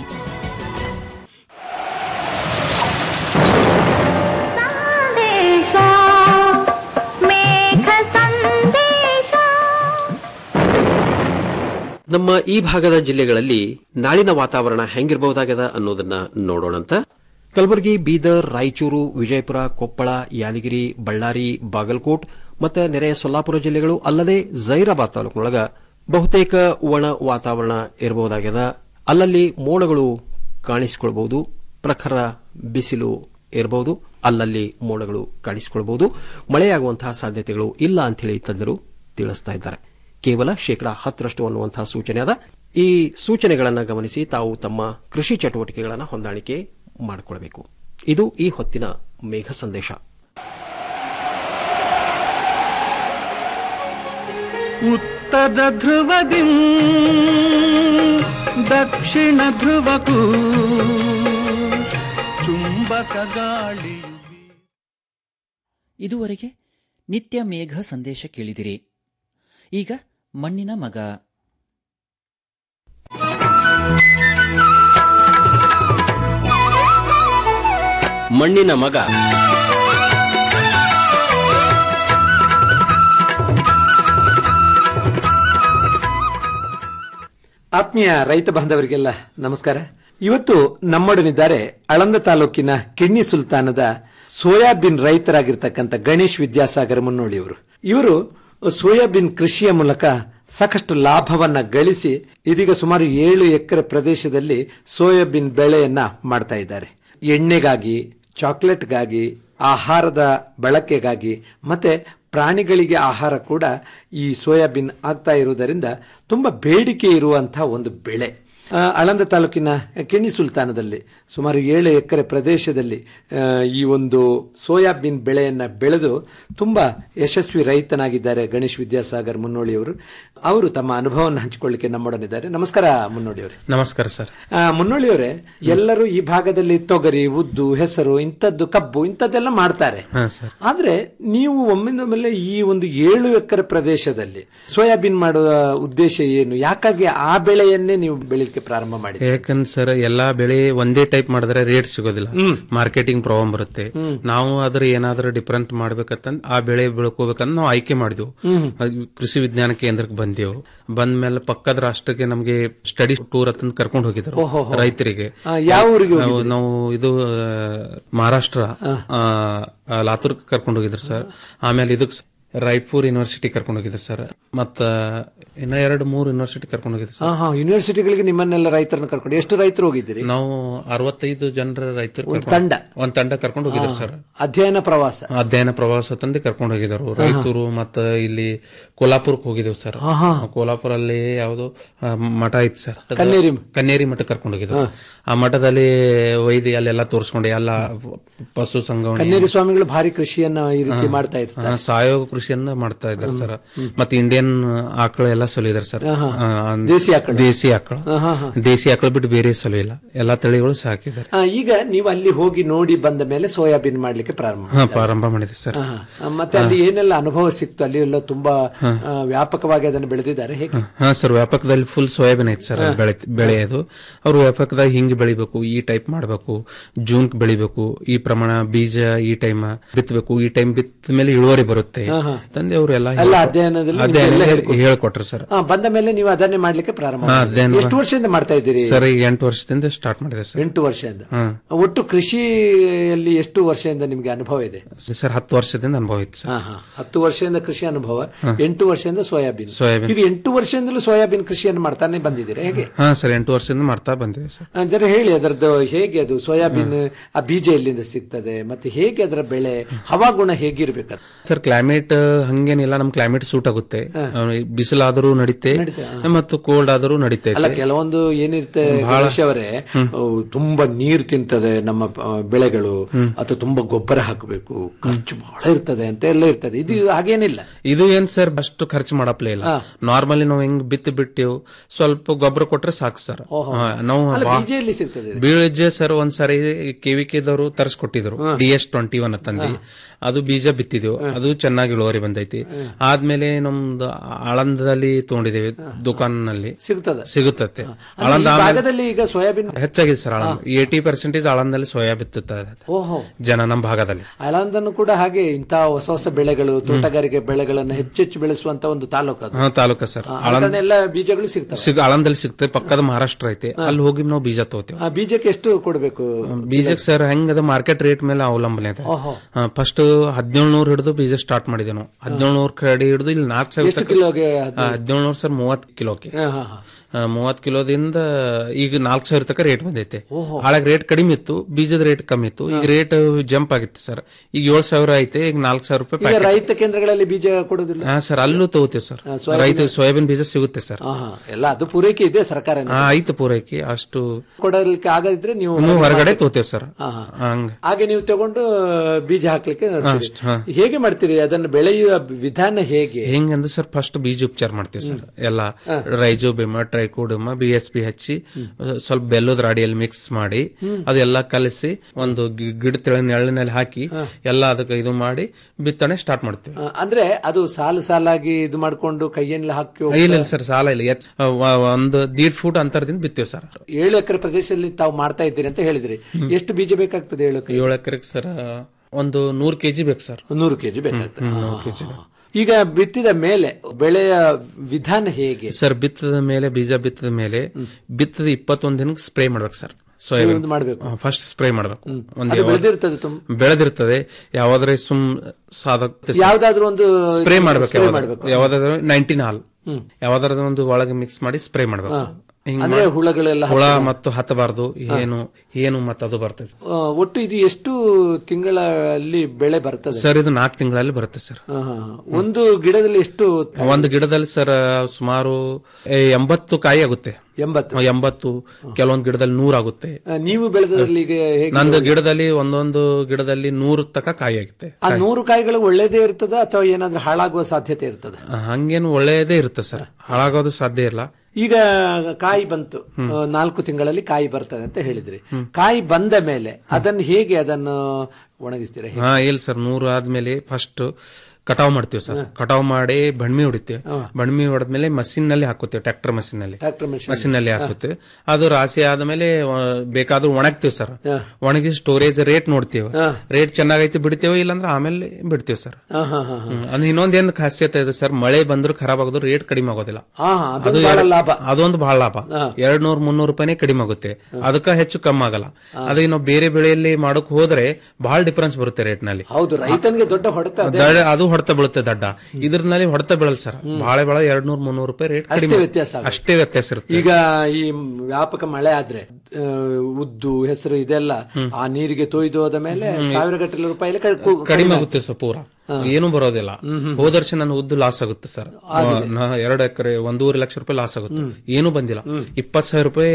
ನಮ್ಮ ಈ ಭಾಗದ ಜಿಲ್ಲೆಗಳಲ್ಲಿ ನಾಳಿನ ವಾತಾವರಣ ಹೆಂಗಿರಬಹುದಾಗದ ಅನ್ನೋದನ್ನ ನೋಡೋಣಂತ ಕಲಬುರಗಿ ಬೀದರ್ ರಾಯಚೂರು ವಿಜಯಪುರ ಕೊಪ್ಪಳ ಯಾದಗಿರಿ ಬಳ್ಳಾರಿ ಬಾಗಲಕೋಟ್ ಮತ್ತು ನೆರೆಯ ಸೊಲ್ಲಾಪುರ ಜಿಲ್ಲೆಗಳು ಅಲ್ಲದೆ ಜೈರಾಬಾದ್ ತಾಲೂಕಿನೊಳಗ ಬಹುತೇಕ ಒಣ ವಾತಾವರಣ ಇರಬಹುದಾಗ್ಯದ ಅಲ್ಲಲ್ಲಿ ಮೋಡಗಳು ಕಾಣಿಸಿಕೊಳ್ಬಹುದು ಪ್ರಖರ ಬಿಸಿಲು ಇರಬಹುದು ಅಲ್ಲಲ್ಲಿ ಮೋಡಗಳು ಕಾಣಿಸಿಕೊಳ್ಬಹುದು ಮಳೆಯಾಗುವಂತಹ ಸಾಧ್ಯತೆಗಳು ಇಲ್ಲ ಅಂತೇಳಿ ತಜ್ಞರು ತಿಳಿಸ್ತಾ ಇದ್ದಾರೆ ಕೇವಲ ಶೇಕಡಾ ಹತ್ತರಷ್ಟು ಅನ್ನುವಂತಹ ಸೂಚನೆ ಅದ ಈ ಸೂಚನೆಗಳನ್ನು ಗಮನಿಸಿ ತಾವು ತಮ್ಮ ಕೃಷಿ ಚಟುವಟಿಕೆಗಳನ್ನು ಹೊಂದಾಣಿಕೆ ಮಾಡಿಕೊಳ್ಳಬೇಕು ಇದು ಈ ಹೊತ್ತಿನ ಮೇಘ ಸಂದೇಶ ಉತ್ತರ ಧ್ರುವದಿ ದಕ್ಷಿಣ ಧ್ರುವಕ್ಕೂ ಚುಂಬಕ ಗಾಳಿಯು ಇದುವರೆಗೆ ನಿತ್ಯ ಮೇಘ ಸಂದೇಶ ಕೇಳಿದಿರಿ ಈಗ ಮಣ್ಣಿನ ಮಗ ಮಣ್ಣಿನ ಮಗ ಆತ್ಮೀಯ ರೈತ ಬಾಂಧವರಿಗೆಲ್ಲ ನಮಸ್ಕಾರ ಇವತ್ತು ನಮ್ಮೊಡನಿದ್ದಾರೆ ಆಳಂದ ತಾಲೂಕಿನ ಕಿಣ್ಣಿ ಸುಲ್ತಾನದ ಸೋಯಾಬೀನ್ ರೈತರಾಗಿರ್ತಕ್ಕಂಥ ಗಣೇಶ್ ವಿದ್ಯಾಸಾಗರ ಮುನ್ನೋಳಿಯವರು ಇವರು ಸೋಯಾಬೀನ್ ಕೃಷಿಯ ಮೂಲಕ ಸಾಕಷ್ಟು ಲಾಭವನ್ನ ಗಳಿಸಿ ಇದೀಗ ಸುಮಾರು ಏಳು ಎಕರೆ ಪ್ರದೇಶದಲ್ಲಿ ಸೋಯಾಬೀನ್ ಬೆಳೆಯನ್ನ ಮಾಡ್ತಾ ಇದ್ದಾರೆ ಎಣ್ಣೆಗಾಗಿ ಚಾಕ್ಲೇಟ್ಗಾಗಿ ಆಹಾರದ ಬಳಕೆಗಾಗಿ ಮತ್ತೆ ಪ್ರಾಣಿಗಳಿಗೆ ಆಹಾರ ಕೂಡ ಈ ಸೋಯಾಬೀನ್ ಆಗ್ತಾ ಇರುವುದರಿಂದ ತುಂಬಾ ಬೇಡಿಕೆ ಇರುವಂತಹ ಒಂದು ಬೆಳೆ ಆ, ಆಳಂದ ತಾಲೂಕಿನ ಕೆಣಿ ಸುಲ್ತಾನದಲ್ಲಿ ಸುಮಾರು ಏಳು ಎಕರೆ ಪ್ರದೇಶದಲ್ಲಿ ಆ, ಈ ಒಂದು ಸೋಯಾಬೀನ್ ಬೆಳೆಯನ್ನ ಬೆಳೆದು ತುಂಬಾ ಯಶಸ್ವಿ ರೈತನಾಗಿದ್ದಾರೆ ಗಣೇಶ್ ವಿದ್ಯಾಸಾಗರ್ ಮುನ್ನೋಳಿಯವರು ಅವರು ತಮ್ಮ ಅನುಭವವನ್ನು ಹಂಚಿಕೊಳ್ಳಿಕ್ಕೆ ನಮ್ಮೊಡನಿದ್ದಾರೆ ನಮಸ್ಕಾರ ಮುನ್ನೋಳಿಯವರೇ ನಮಸ್ಕಾರ ಸರ್ ಆ, ಮುನ್ನೋಳಿಯವರೇ ಎಲ್ಲರೂ ಈ ಭಾಗದಲ್ಲಿ ತೊಗರಿ ಉದ್ದು ಹೆಸರು ಇಂಥದ್ದು ಕಬ್ಬು ಇಂಥದ್ದೆಲ್ಲ ಮಾಡ್ತಾರೆ ಹಾ ಸರ್ ಆದ್ರೆ ನೀವು ಒಮ್ಮಿಂದೊಮ್ಮೆಲೆ ಈ ಒಂದು ಏಳು ಎಕರೆ ಪ್ರದೇಶದಲ್ಲಿ ಸೋಯಾಬೀನ್ ಮಾಡುವ ಉದ್ದೇಶ ಏನು ಯಾಕಾಗಿ ಆ ಬೆಳೆಯನ್ನೇ ನೀವು ಬೆಳಿಲಿಕ್ಕೆ ಪ್ರಾರಂಭ ಮಾಡಿದ್ರಿ ಯಾಕಂದ್ರೆ ಸರ್ ಎಲ್ಲಾ ಬೆಳೆ ಒಂದೇ ಟೈಪ್ ಮಾಡಿದ್ರೆ ರೇಟ್ ಸಿಗೋದಿಲ್ಲ ಮಾರ್ಕೆಟಿಂಗ್ ಪ್ರಾಬ್ಲಮ್ ಬರುತ್ತೆ ನಾವು ಅದ್ರ ಏನಾದ್ರೂ ಡಿಫರೆಂಟ್ ಮಾಡ್ಬೇಕಂತ ಆ ಬೆಳೆ ಬೆಳ್ಕೋಬೇಕಂತ ನಾವು ಆಯ್ಕೆ ಮಾಡಿದ್ವು ಹ್ಮ್. ಅದ್ ಕೃಷಿ ವಿಜ್ಞಾನ ಕೇಂದ್ರಕ್ಕೆ ಬಂದೆವು ಬಂದ್ಮೇಲೆ ಪಕ್ಕದ ರಾಷ್ಟ್ರಕ್ಕೆ ನಮ್ಗೆ ಸ್ಟಡಿ ಟೂರ್ ಅಂತ ಕರ್ಕೊಂಡು ಹೋಗಿದ್ರು ಓಹೋಹೋ. ರೈತರಿಗೆ ಆ, ಯಾವ ಊರಿಗೆ ನಾವು- ಹೋಗಿದ್ರಿ? ನಾವು ಇದು ಆ, ಮಹಾರಾಷ್ಟ್ರ ಆ, ಆ, ಲಾತೂರ್ ಕರ್ಕೊಂಡು ಹೋಗಿದ್ರು ಸರ್ ಆಮೇಲೆ ಇದಕ್ ರಾಯ್ಪುರ್ ಯೂನಿವರ್ಸಿಟಿ ಕರ್ಕೊಂಡು ಹೋಗಿದ್ರು ಸರ್ ಮತ್ತ ಇನ್ನ ಎರಡು ಮೂರು ಯೂನಿವರ್ಸಿಟಿ ಕರ್ಕೊಂಡು ಹೋಗಿದ್ರು ಸರ್ ಹಾ ಹಾ ಯೂನಿವರ್ಸಿಟಿಗಳಿಗೆ ನಿಮ್ಮನ್ನೆಲ್ಲ ರೈತರನ್ನ ಕರ್ಕೊಂಡು ಎಷ್ಟು ರೈತರು ಹೋಗಿದ್ದೀರಿ ನಾವು ಅರವತ್ತೈದು ಜನರ ರೈತರು ಒಂದ್ ಕರ್ಕೊಂಡು- ತಂಡ? ಒಂದ್ ತಂಡ ಕರ್ಕೊಂಡು ಹೋಗಿದ್ರು ಹಾ, ಸರ್ ಅಧ್ಯಯನ ಪ್ರವಾಸ ಅಧ್ಯಯನ ಪ್ರವಾಸ ತಂದು ಕರ್ಕೊಂಡು ಹೋಗಿದ್ರು ರೈತರು ಮತ್ತ ಇಲ್ಲಿ ಕೋಲಾಪುರಕ್ಕೆ ಹೋಗಿದ್ದೇವೆ ಸರ್ ಹಾ, ಹಾ. ಕೋಲಾಪುರಲ್ಲಿ ಯಾವ್ದು ಆ, ಮಠ ಐತಿ ಸರ್ ಅದು ಕನ್ನೇರಿ. ಕನ್ನೇರಿ ಮಠ ಕರ್ಕೊಂಡು ಹೋಗಿದ್ರು ಆ ಮಠದಲ್ಲಿ ಒಯ್ದು ಅಲ್ಲೆಲ್ಲ ತೋರಿಸ್ಕೊಂಡು ಎಲ್ಲ ಪಶು ಸಂಗೋಪನೆ ಕನ್ನೇರಿ ಸ್ವಾಮಿಗಳು ಭಾರಿ ಕೃಷಿಯನ್ನ ಈ ರೀತಿ ಮಾಡ್ತಾ ಇರ್ತಾರೆ ಹಾ, ಸಾವಯವ ಕೃಷಿಯನ್ನ ಮಾಡ್ತಾ ಇದ್ದಾರೆ ಸರ್ ಮತ್ತೆ ಇಂಡಿಯನ್ ಆಕಳ ಎಲ್ಲ ಸಲಿದಾರೆ ಸರ್ ಹಾ, ಹಾ. ಆ, ಅಂದ್- ದೇಸಿ ಆಕಳು? ದೇಸಿ ಆಕಳ ಹಾ, ಹಾ, ಹಾ. ದೇಸಿ ಆಕಳ ಬಿಟ್ಟು ಬೇರೆ ಸಲುವಿಲ್ಲ ಎಲ್ಲಾ ತಳಿಗಳು ಸಾಕಿದ್ದಾರೆ ಆ, ಈಗ ನೀವು ಅಲ್ಲಿ ಹೋಗಿ ನೋಡಿ ಬಂದ ಮೇಲೆ ಸೋಯಾಬೀನ್ ಮಾಡ್ಲಿಕ್ಕೆ ಪ್ರಾರಂಭ ಹಾ ಪ್ರಾರಂಭ ಮಾಡಿದೆ ಸರ್ ಹಾ, ಹಾ. ಮತ್ತೆ ಅಲ್ಲಿ ಏನೆಲ್ಲ ಅನುಭವ ಸಿಕ್ತು ಅಲ್ಲಿ ಎಲ್ಲ ತುಂಬಾ ಆ, ವ್ಯಾಪಕವಾಗಿ ಅದನ್ನು ಬೆಳೆದಿದ್ದಾರೆ ಹೇಗೆ ಹಾ ಸರ್ ವ್ಯಾಪಕದಲ್ಲಿ ಫುಲ್ ಸೋಯಾಬೀನ್ ಐತಿ ಸರ್ ಬೆಳೆ ಬೆಳೆಯೋದು ಅವ್ರು ವ್ಯಾಪಕದಾಗ ಹಿಂಗ್ ಬೆಳಿಬೇಕು ಈ ಟೈಪ್ ಮಾಡಬೇಕು ಜೂನ್ ಬೆಳಿಬೇಕು ಈ ಪ್ರಮಾಣ ಬೀಜ ಈ ಟೈಮ್ ಬಿತ್ತಬೇಕು ಈ ಟೈಮ್ ಬಿತ್ತ ಮೇಲೆ ಇಳುವರಿ ಬರುತ್ತೆ ಹಾ, ಹಾ. ತಂದೆ ಅವರು ಎಲ್ಲ ಎಲ್ಲ ಅಧ್ಯಯನದಲ್ಲಿ ಅಧ್ಯಯನ ನಿಮ್ಗೆಲ್ಲ ಹೇಳ್ಕೊಟ್ರು. ಹೇಳ್ಕೊಟ್ರು ಸರ್ ಆ, ಬಂದ ಮೇಲೆ ನೀವು ಅದನ್ನೇ ಮಾಡ್ಲಿಕ್ಕೆ ಪ್ರಾರಂಭ ಹಾ, ಮಾಡಿದ್ರಿ. ಅಧ್ಯಯನ ಎಷ್ಟು ವರ್ಷದಿಂದ ಮಾಡ್ತಾ ಇದ್ದೀರಿ ಸರ್ ಈಗ ಎಂಟು ವರ್ಷದಿಂದ ಸ್ಟಾರ್ಟ್ ಮಾಡಿದೆ ಸರ್ ಎಂಟು ವರ್ಷದಿಂದ ಹಾ ಒಟ್ಟು ಕೃಷಿಯಲ್ಲಿ ಎಷ್ಟು ವರ್ಷದಿಂದ ನಿಮ್ಗೆ ಅನುಭವ ಇದೆ ಸರ್ ಹತ್ತು ವರ್ಷದಿಂದ ಅನುಭವ ಇತ್ತು ಸರ್ ಹಾ, ಹಾ. ಹತ್ತು ವರ್ಷದಿಂದ ಕೃಷಿ ಅನುಭವ ಎಂಟು ವರ್ಷದಿಂದ ಸೋಯಾಬೀನ್ ಸೋಯಾಬೀನ್. ಇದು ಎಂಟು ವರ್ಷದಿಂದಲೂ ಸೋಯಾಬೀನ್ ಕೃಷಿಯನ್ನು ಮಾಡ್ತಾನೆ ಬಂದಿದ್ದೀರಾ ಹೇಗೆ ಹಾ ಸರ್ ಎಂಟು ವರ್ಷದಿಂದ ಮಾಡ್ತಾ ಬಂದಿದೆ ಸರ್ ಆ, ಜರ ಹೇಳಿ ಅದರದ್ದು ಹೇಗೆ ಅದು ಸೋಯಾಬೀನ್ ಆ ಬೀಜ ಎಲ್ಲಿಂದ ಸಿಗ್ತದೆ ಮತ್ತೆ ಹೇಗೆ ಅದರ ಬೆಳೆ ಹವಾಗುಣ ಹೇಗಿರ್ಬೇಕು ಅದು? ಸರ್ ಕ್ಲೈಮೇಟ್ ಹಂಗೇನಿಲ್ಲ ನಮ್ ಕ್ಲೈಮೇಟ್ ಸೂಟ್ ಆಗುತ್ತೆ ಬಿಸಿಲಾದರೂ ನಡೀತೆ ಮತ್ತು ಕೋಲ್ಡ್ ಆದರೂ ನಡೀತೆ ಅಲ್ಲ ಕೆಲವೊಂದು ಏನಿರುತ್ತೆ ಬಹಳ- ಗಣೇಶ್ ಅವರೇ ಅವು ತುಂಬಾ ನೀರ್ ತಿಂತದೆ ನಮ್ಮ ಆ, ಬೆಳೆಗಳು ಅಥವಾ ತುಂಬಾ ಗೊಬ್ಬರ ಹಾಕಬೇಕು ಖರ್ಚು ಬಹಳ ಇರ್ತದೆ ಅಂತ ಎಲ್ಲ ಇರ್ತದೆ ಇದು ಹಾಗೇನಿಲ್ಲ ಇದು ಏನ್ ಸರ್ ಅಷ್ಟು ಖರ್ಚು ಮಾಡಪ್ಲೇ ಇಲ್ಲ ನಾರ್ಮಲಿ ನಾವು ಹೆಂಗ್ ಬಿತ್ತು ಬಿಟ್ಟಿವ್ ಸ್ವಲ್ಪ ಗೊಬ್ಬರ ಕೊಟ್ರೆ ಸಾಕು ಸರ್ ಓಹೋ. ಹಾ, ನಾವು ಅಲ್ಲ, ಬಾ- ಬೀಜ ಎಲ್ಲಿ ಸಿಗ್ತದೆ ಇದು? ಬೀಜ ಸರ್ ಒಂದ್ಸರಿ ಕೆವಿಕೆದವರು ತರಿಸ್ಕೊಟ್ಟಿದ್ರು ಡಿ ಎಸ್ ಟ್ವೆಂಟಿ ಒನ್ ತಂದಿ ಅದು ಬೀಜ ಬಿತ್ತಿದೆವು ಅದು ಚೆನ್ನಾಗಿ ಇಳುವರಿ ಬಂದೈತಿ ಆದ್ಮೇಲೆ ನಮ್ದು ಆಳಂದದಲ್ಲಿ ತಗೊಂಡಿದ್ದೇವೆ ದುಕಾನ್ನಲ್ಲಿ ಸಿಗ್ತದೆ ಸಿಗುತ್ತತ್ತೆ ಅಂದ್ರೆ ಆಳಂದ ಈ ಆಮೇಲೆ ಭಾಗದಲ್ಲಿ ಈಗ ಸೋಯಾಬೀನ್ ಹೆಚ್ಚಾಗಿದೆ ಸರ್ ಆಳಂದ ಏಟಿ ಪರ್ಸೆಂಟೇಜ್ ಆಳಂದಲ್ಲಿ ಸೋಯಾ ಬಿತ್ತುತ್ತಾ ಇದೆ ಓಹೋ ಜನ ನಮ್ಮ ಭಾಗದಲ್ಲಿ ಅಲಾಂದನ್ನು ಕೂಡ ಹಾಗೆ ಇಂತಹ ಹೊಸ ಹೊಸ ಬೆಳೆಗಳು ತೋಟಗಾರಿಕೆ ಬೆಳೆಗಳನ್ನು ಹೆಚ್ಚೆಚ್ಚು ಬೆಳೆಸುವಂತ ಒಂದು ತಾಲೂಕು ಅದು ಹಾ ತಾಲೂಕ ಸರ್ ಆ, ಆಳಂದ ಅದನ್ನ ಎಲ್ಲ ಬೀಜಗಳು ಸಿಗ್ತವೆ ಸಿಗ ಆಳಂದಲ್ಲಿ ಸಿಗ್ತದೆ ಪಕ್ಕದ ಮಹಾರಾಷ್ಟ್ರ ಐತೆ ಅಲ್ಲಿ ಹೋಗಿ ನಾವು ಬೀಜ ತಗೋತೇವೆ ಆ ಬೀಜಕ್ಕೆ ಎಷ್ಟು ಕೊಡಬೇಕು ಬೀಜಕ್ಕೆ ಸರ್ ಹೆಂಗದ ಮಾರ್ಕೆಟ್ ರೇಟ್ ಮೇಲೆ ಅವಲಂಬನೆ ಇದೆ ಓಹೋ. ಫಸ್ಟ್ ಹದಿನೇಳು ಹಿಡಿದು ಬೀಜ ಸ್ಟಾರ್ಟ್ ಮಾಡಿದೆ ನಾವು ಹದಿನೇಳು ಕಡೆ ಹಿಡಿದು ಇಲ್ಲಿ ನಾಲ್ಕು ಸಾವಿರ ಎಷ್ಟು ಕಿಲೋಗೆ ಹದಿನೇಳು ಸರ್ ಮೂವತ್ತು ಕಿಲೋಕ್ಕೆ ಹಾ, ಹಾ, ಹಾ. ಮೂವತ್ ಕಿಲೋದಿಂದ ಈಗ ನಾಲ್ಕು ಸಾವಿರ ತನಕ ರೇಟ್ ಬಂದೈತೆ ಓಹೋ. ಆಳಾಗ ರೇಟ್ ಕಡಿಮೆ ಇತ್ತು ಬೀಜದ ರೇಟ್ ಕಮ್ಮಿ ಇತ್ತು ಈಗ ರೇಟ್ ಜಂಪ್ ಆಗಿತ್ತು ಸರ್ ಈಗ ಏಳು ಸಾವಿರ ಐತೆ ಈಗ ನಾಲ್ಕು ಸಾವಿರ ರೂಪಾಯಿ ಈಗ ಪ್ಯಾಕೆಟ್ ರೈತ ಕೇಂದ್ರಗಳಲ್ಲಿ ಬೀಜ ಕೊಡುದಿಲ್ಲ ಹಾ ಸರ್ ಅಲ್ಲೂ ತಗೋತೀವಿ ಸರ್ ಹಾ, ಸೋಯಾಬೀನ್- ರೈತ ಸೋಯಾಬೀನ್ ಬೀಜ ಸಿಗುತ್ತೆ ಸರ್ ಹಾ, ಹಾ. ಎಲ್ಲ ಅದು ಪೂರೈಕೆ ಇದೆ ಸರ್ಕಾರ ಹಾ ಐತೆ ಪೂರೈಕೆ ಅಷ್ಟು ಕೊಡಲಿಕ್ಕೆ ಆಗದಿದ್ರೆ ನೀವು ನೀವು ಹೊರಗಡೆ ಮಾಡ್ತೀರಿ. ತಗೋತೇವೆ ಸರ್ ಹಾ, ಹಾ. ಹಂಗ ಹಾಗೆ ನೀವು ತಗೊಂಡು ಬೀಜ ಹಾಕ್ಲಿಕ್ಕೆ ನೋಡ್ತೀರಿ. ಅಷ್ಟ್, ಹಾ. ಹೇಗೆ ಮಾಡ್ತೀರಿ ಅದನ್ನು ಬೆಳೆಯುವ ವಿಧಾನ ಹೇಗೆ ಹೆಂಗಂದ್ರೆ ಸರ್ ಫಸ್ಟ್ ಬೀಜ ಉಪಚಾರ ಮಾಡ್ತೀವಿ ಸರ್ ಎಲ್ಲ rhizobium trichoderma B S P ಹಚ್ಚಿ ಸ್ವಲ್ಪ ಬೆಲ್ಲದ ರಾಡಿಯಲ್ಲಿ ಮಿಕ್ಸ್ ಮಾಡಿ ಅದೆಲ್ಲ ಕಲಸಿ ಒಂದು ಗಿ- ಗಿಡ ತೆಳ ನೆರಳಿನಲ್ಲಿ ಹಾಕಿ ಎಲ್ಲ ಅದಕ್ಕೆ ಇದು ಮಾಡಿ ಬಿತ್ತನೆ ಸ್ಟಾರ್ಟ್ ಮಾಡ್ತೀವಿ ಆ, ಅಂದ್ರೆ ಅದು ಸಾಲು ಸಾಲಾಗಿ ಇದು ಮಾಡ್ಕೊಂಡು ಕೈಯನ್ನೆಲ್ಲ ಹಾಕಿ ಹೋಗ್ತಾ- ಇಲ್ಲ ಇಲ್ಲ ಸರ್ ಸಾಲ ಇಲ್ಲ ಎತ್- ವ- ಒಂದು ದೀಡ್ ಫೂಟ್ ಅಂತರದಿಂದ ಬಿತ್ತೀವಿ ಸರ್ ಏಳು ಎಕರೆ ಪ್ರದೇಶದಲ್ಲಿ ತಾವು ಮಾಡ್ತಾ ಇದ್ದೀರಿ ಅಂತ ಹೇಳಿದ್ರಿ ಎಷ್ಟು ಬೀಜ ಬೇಕಾಗ್ತದೆ ಏಳು ಎಕರೆ ಏಳು ಎಕರೆಗೆ ಸರ್ ಒಂದು ನೂರು ಕೆಜಿ ಬೇಕು ಸರ್ ನೂರು ಕೆಜಿ ಬೇಕಾಗ್ತದೆ ಹ್ಮ್, ಆ, ನೂರು ಕೆಜಿ ಆ, ಆ. ಈಗ ಬಿತ್ತಿದ ಮೇಲೆ ಬೆಳೆಯ ವಿಧಾನ ಹೇಗೆ ಸರ್ ಬಿತ್ತದ ಮೇಲೆ ಬೀಜ ಬಿತ್ತದ ಮೇಲೆ ಬಿತ್ತದ ಇಪ್ಪತ್ತೊಂದು ದಿನಕ್ಕೆ ಸ್ಪ್ರೇ ಮಾಡ್ಬೇಕು ಸರ್ ಸೋಯಾಬೀನ್ ಒಂದು ಮಾಡ್ಬೇಕು. ಫಸ್ಟ್ ಸ್ಪ್ರೇ ಮಾಡ್ಬೇಕು ಒಂದು ಅದು ಯಾವ- ಬೆಳೆದಿರ್ತದೆ ತುಂಬ ಬೆಳೆದಿರ್ತದೆ ಯಾವಾದ್ರೆ ಸುಮ್ ಸಾದ ಯಾವ್ದಾದ್ರು ಒಂದು ಸ್ಪ್ರೇ ಮಾಡ್ಬೇಕು spray ಯಾವ್ದಾದ್ರು. ಮಾಡ್ಬೇಕು. ಯಾವ್ದಾದ್ರು ನೈನ್ಟೀನ್ ಹಾಲ್ ಹ್ಮ್. ಯಾವ್ದಾದ್ರು ಒಂದು ಒಳಗೆ ಮಿಕ್ಸ್ ಮಾಡಿ ಸ್ಪ್ರೇ ಮಾಡ್ಬೇಕು ಹಾ. ಹಿಂಗ್ ಅಂದ್ರೆ ಮಾಡಿ- ಹುಳಗಳೆಲ್ಲ ಹುಳ ಹತ್ತಬಾರ್ದು. ಮತ್ತು ಹತ್ತಬಾರ್ದು ಏನು ಏನು ಮತ್ತು ಅದು ಬರ್ತದೆ ಆ, ಒಟ್ಟು ಇದು ಎಷ್ಟು ತಿಂಗಳಲ್ಲಿ ಬೆಳೆ ಬರ್ತದೆ ಸರ್ ಇದು ನಾಲ್ಕು ತಿಂಗಳಲ್ಲಿ ಬರುತ್ತೆ ಸರ್ ಆ, ಹಾ, ಹಾ. ಒಂದು ಗಿಡದಲ್ಲಿ ಎಷ್ಟು ಒಂದು ಗಿಡದಲ್ಲಿ ಸರ್ ಸುಮಾರು ಏ, ಎಂಬತ್ತು ಕಾಯಿ ಆಗುತ್ತೆ ಎಂಬತ್ತು ಎಂಬತ್ತು ಕೆಲವೊಂದು ಗಿಡದಲ್ಲಿ ನೂರ ಆಗುತ್ತೆ ಆ, ನೀವು ಬೆಳೆದಲ್ಲಿ ಈಗ ಹೇಗೆ ನಂದು ಗಿಡದಲ್ಲಿ ಒಂದೊಂದು ಗಿಡದಲ್ಲಿ ನೂರು ತಕ ಕಾಯಿ ಆಗುತ್ತೆ ಆ ನೂರು ಕಾಯಿಗಳು ಒಳ್ಳೇದೇ ಇರ್ತದ ಅಥವಾ ಏನಾದ್ರೂ ಹಾಳಾಗುವ ಸಾಧ್ಯತೆ ಇರ್ತದ ಹಂಗೇನು ಒಳ್ಳೆಯದೇ ಇರುತ್ತೆ ಸರ್ ಹಾಳಾಗೋದು ಸಾಧ್ಯ ಇಲ್ಲ ಈಗ ಕಾಯಿ ಬಂತು ಆ, ನಾಲ್ಕು ತಿಂಗಳಲ್ಲಿ ಕಾಯಿ ಬರ್ತದೆ ಅಂತ ಹೇಳಿದ್ರಿ ಕಾಯಿ ಬಂದ ಮೇಲೆ ಅದನ್ನು ಹೇಗೆ ಅದನ್ನು ಒಣಗಿಸ್ತೀರಾ ಹೇಗೆ? ಹಾ ಇಲ್ಲ ಸರ್ ನೂರು ಆದ್ಮೇಲೆ ಫಸ್ಟ್ ಕಟಾವ್ ಮಾಡ್ತೀವಿ ಸರ್ ಕಟಾವ್ ಮಾಡಿ ಬಣ್ಮಿ ಹೊಡಿತೀವಿ ಬಣ್ಮಿ ಹೊಡೆದ್ಮೇಲೆ ಮಷಿನ್ ನಲ್ಲಿ ಹಾಕುತ್ತೀವಿ ಟ್ರಾಕ್ಟರ್ ಮಷಿನ್ ನಲ್ಲಿ Tractor machine. ಮಷಿನ್ ನಲ್ಲಿ ಹಾಕುತ್ತೀವಿ ಅದು ರಾಶಿ ಆದ್ಮೇಲೆ ಆ, ಬೇಕಾದ್ರೂ ಒಣಗ್ತೀವಿ ಸರ್ ಒಣಗಿ ಸ್ಟೋರೇಜ್ ರೇಟ್ ನೋಡ್ತೀವಿ ರೇಟ್ ಚೆನ್ನಾಗೈತಿ ಬಿಡ್ತೇವೆ ಇಲ್ಲಾಂದ್ರೆ ಆಮೇಲೆ ಬಿಡ್ತೀವಿ ಸರ್ ಆ, ಹಾ, ಹಾ, ಹಾ. ಹ್ಮ್. ಅದು ಇನ್ನೊಂದೇನು ಖಾಸಿಯತೆ ಇದೆ ಸರ್ ಮಳೆ ಬಂದ್ರು ಖರಾಬ್ ಆಗೋದು ರೇಟ್ ಕಡಿಮೆ ಆಗೋದಿಲ್ಲ ಆ, ಹಾ, ಅದೊಂದು ಬಹಳ ಎರಡ್- ಲಾಭ. ಅದೊಂದು ಬಹಳ ಲಾಭ ಎರಡ್ ನೂರ್ ಮುನ್ನೂರು ರೂಪಾಯಿನೇ ಕಡಿಮೆ ಆಗುತ್ತೆ ಅದಕ್ಕ ಹೆಚ್ಚು ಕಮ್ಮಿ ಆಗಲ್ಲ ಅದೇ ನಾವು ಬೇರೆ ಬೆಳೆಯಲ್ಲಿ ಮಾಡಕ್ ಹೋದ್ರೆ ಬಹಳ ಡಿಫರೆನ್ಸ್ ಬರುತ್ತೆ ರೇಟ್ ನಲ್ಲಿ ಹೌದು ರೈತನಿಗೆ ದೊಡ್ಡ ಹೊಡೆತ ಅದೇ. ದಡ- ಅದು ಹೊಡೆತ ಬೀಳುತ್ತೆ ದಡ್ಡ ಇದ್ರಲ್ಲಿ ಹೊಡೆತ ಬೀಳಲ್ಲ ಸರ್ ಬಾಳೆ ಬೆಳೆ ಎರಡ್ ನೂರ್ ಮುನ್ನೂರು ರೂಪಾಯಿ ರೇಟ್ ಅಷ್ಟೇ ಕಡಿಮೆ ವ್ಯತ್ಯಾಸ ಆಗುತ್ತೆ. ಅಷ್ಟೇ ವ್ಯತ್ಯಾಸ ಇರುತ್ತೆ ಈಗ ಈ ವ್ಯಾಪಕ ಮಳೆ ಆದ್ರೆ ಆ, ಉದ್ದು ಹೆಸರು ಇದೆಲ್ಲ ಆ ನೀರಿಗೆ ತೊಯ್ದು ಹೋದ ಮೇಲೆ ಸಾವಿರ ಗಟ್ಟಲೆ ರೂಪಾಯಿ ಎಲ್ಲ ಕ- ಕು- ಕಡಿಮೆ ಆಗುತ್ತೆ ಸರ್ ಪೂರ ಏನು ಬರೋದಿಲ್ಲ ಹೋದ ವರ್ಷ ನನ್ನ ಉದ್ದು ಲಾಸ್ ಆಗುತ್ತೆ ಸರ್ ನಾ ಎರಡು ಎಕರೆ ಒಂದೂವರೆ ಲಕ್ಷ ರೂಪಾಯಿ ಲಾಸ್ ಆಗುತ್ತೆ ಏನು ಬಂದಿಲ್ಲ ಇಪ್ಪತ್ ಸಾವಿರ ರೂಪಾಯಿ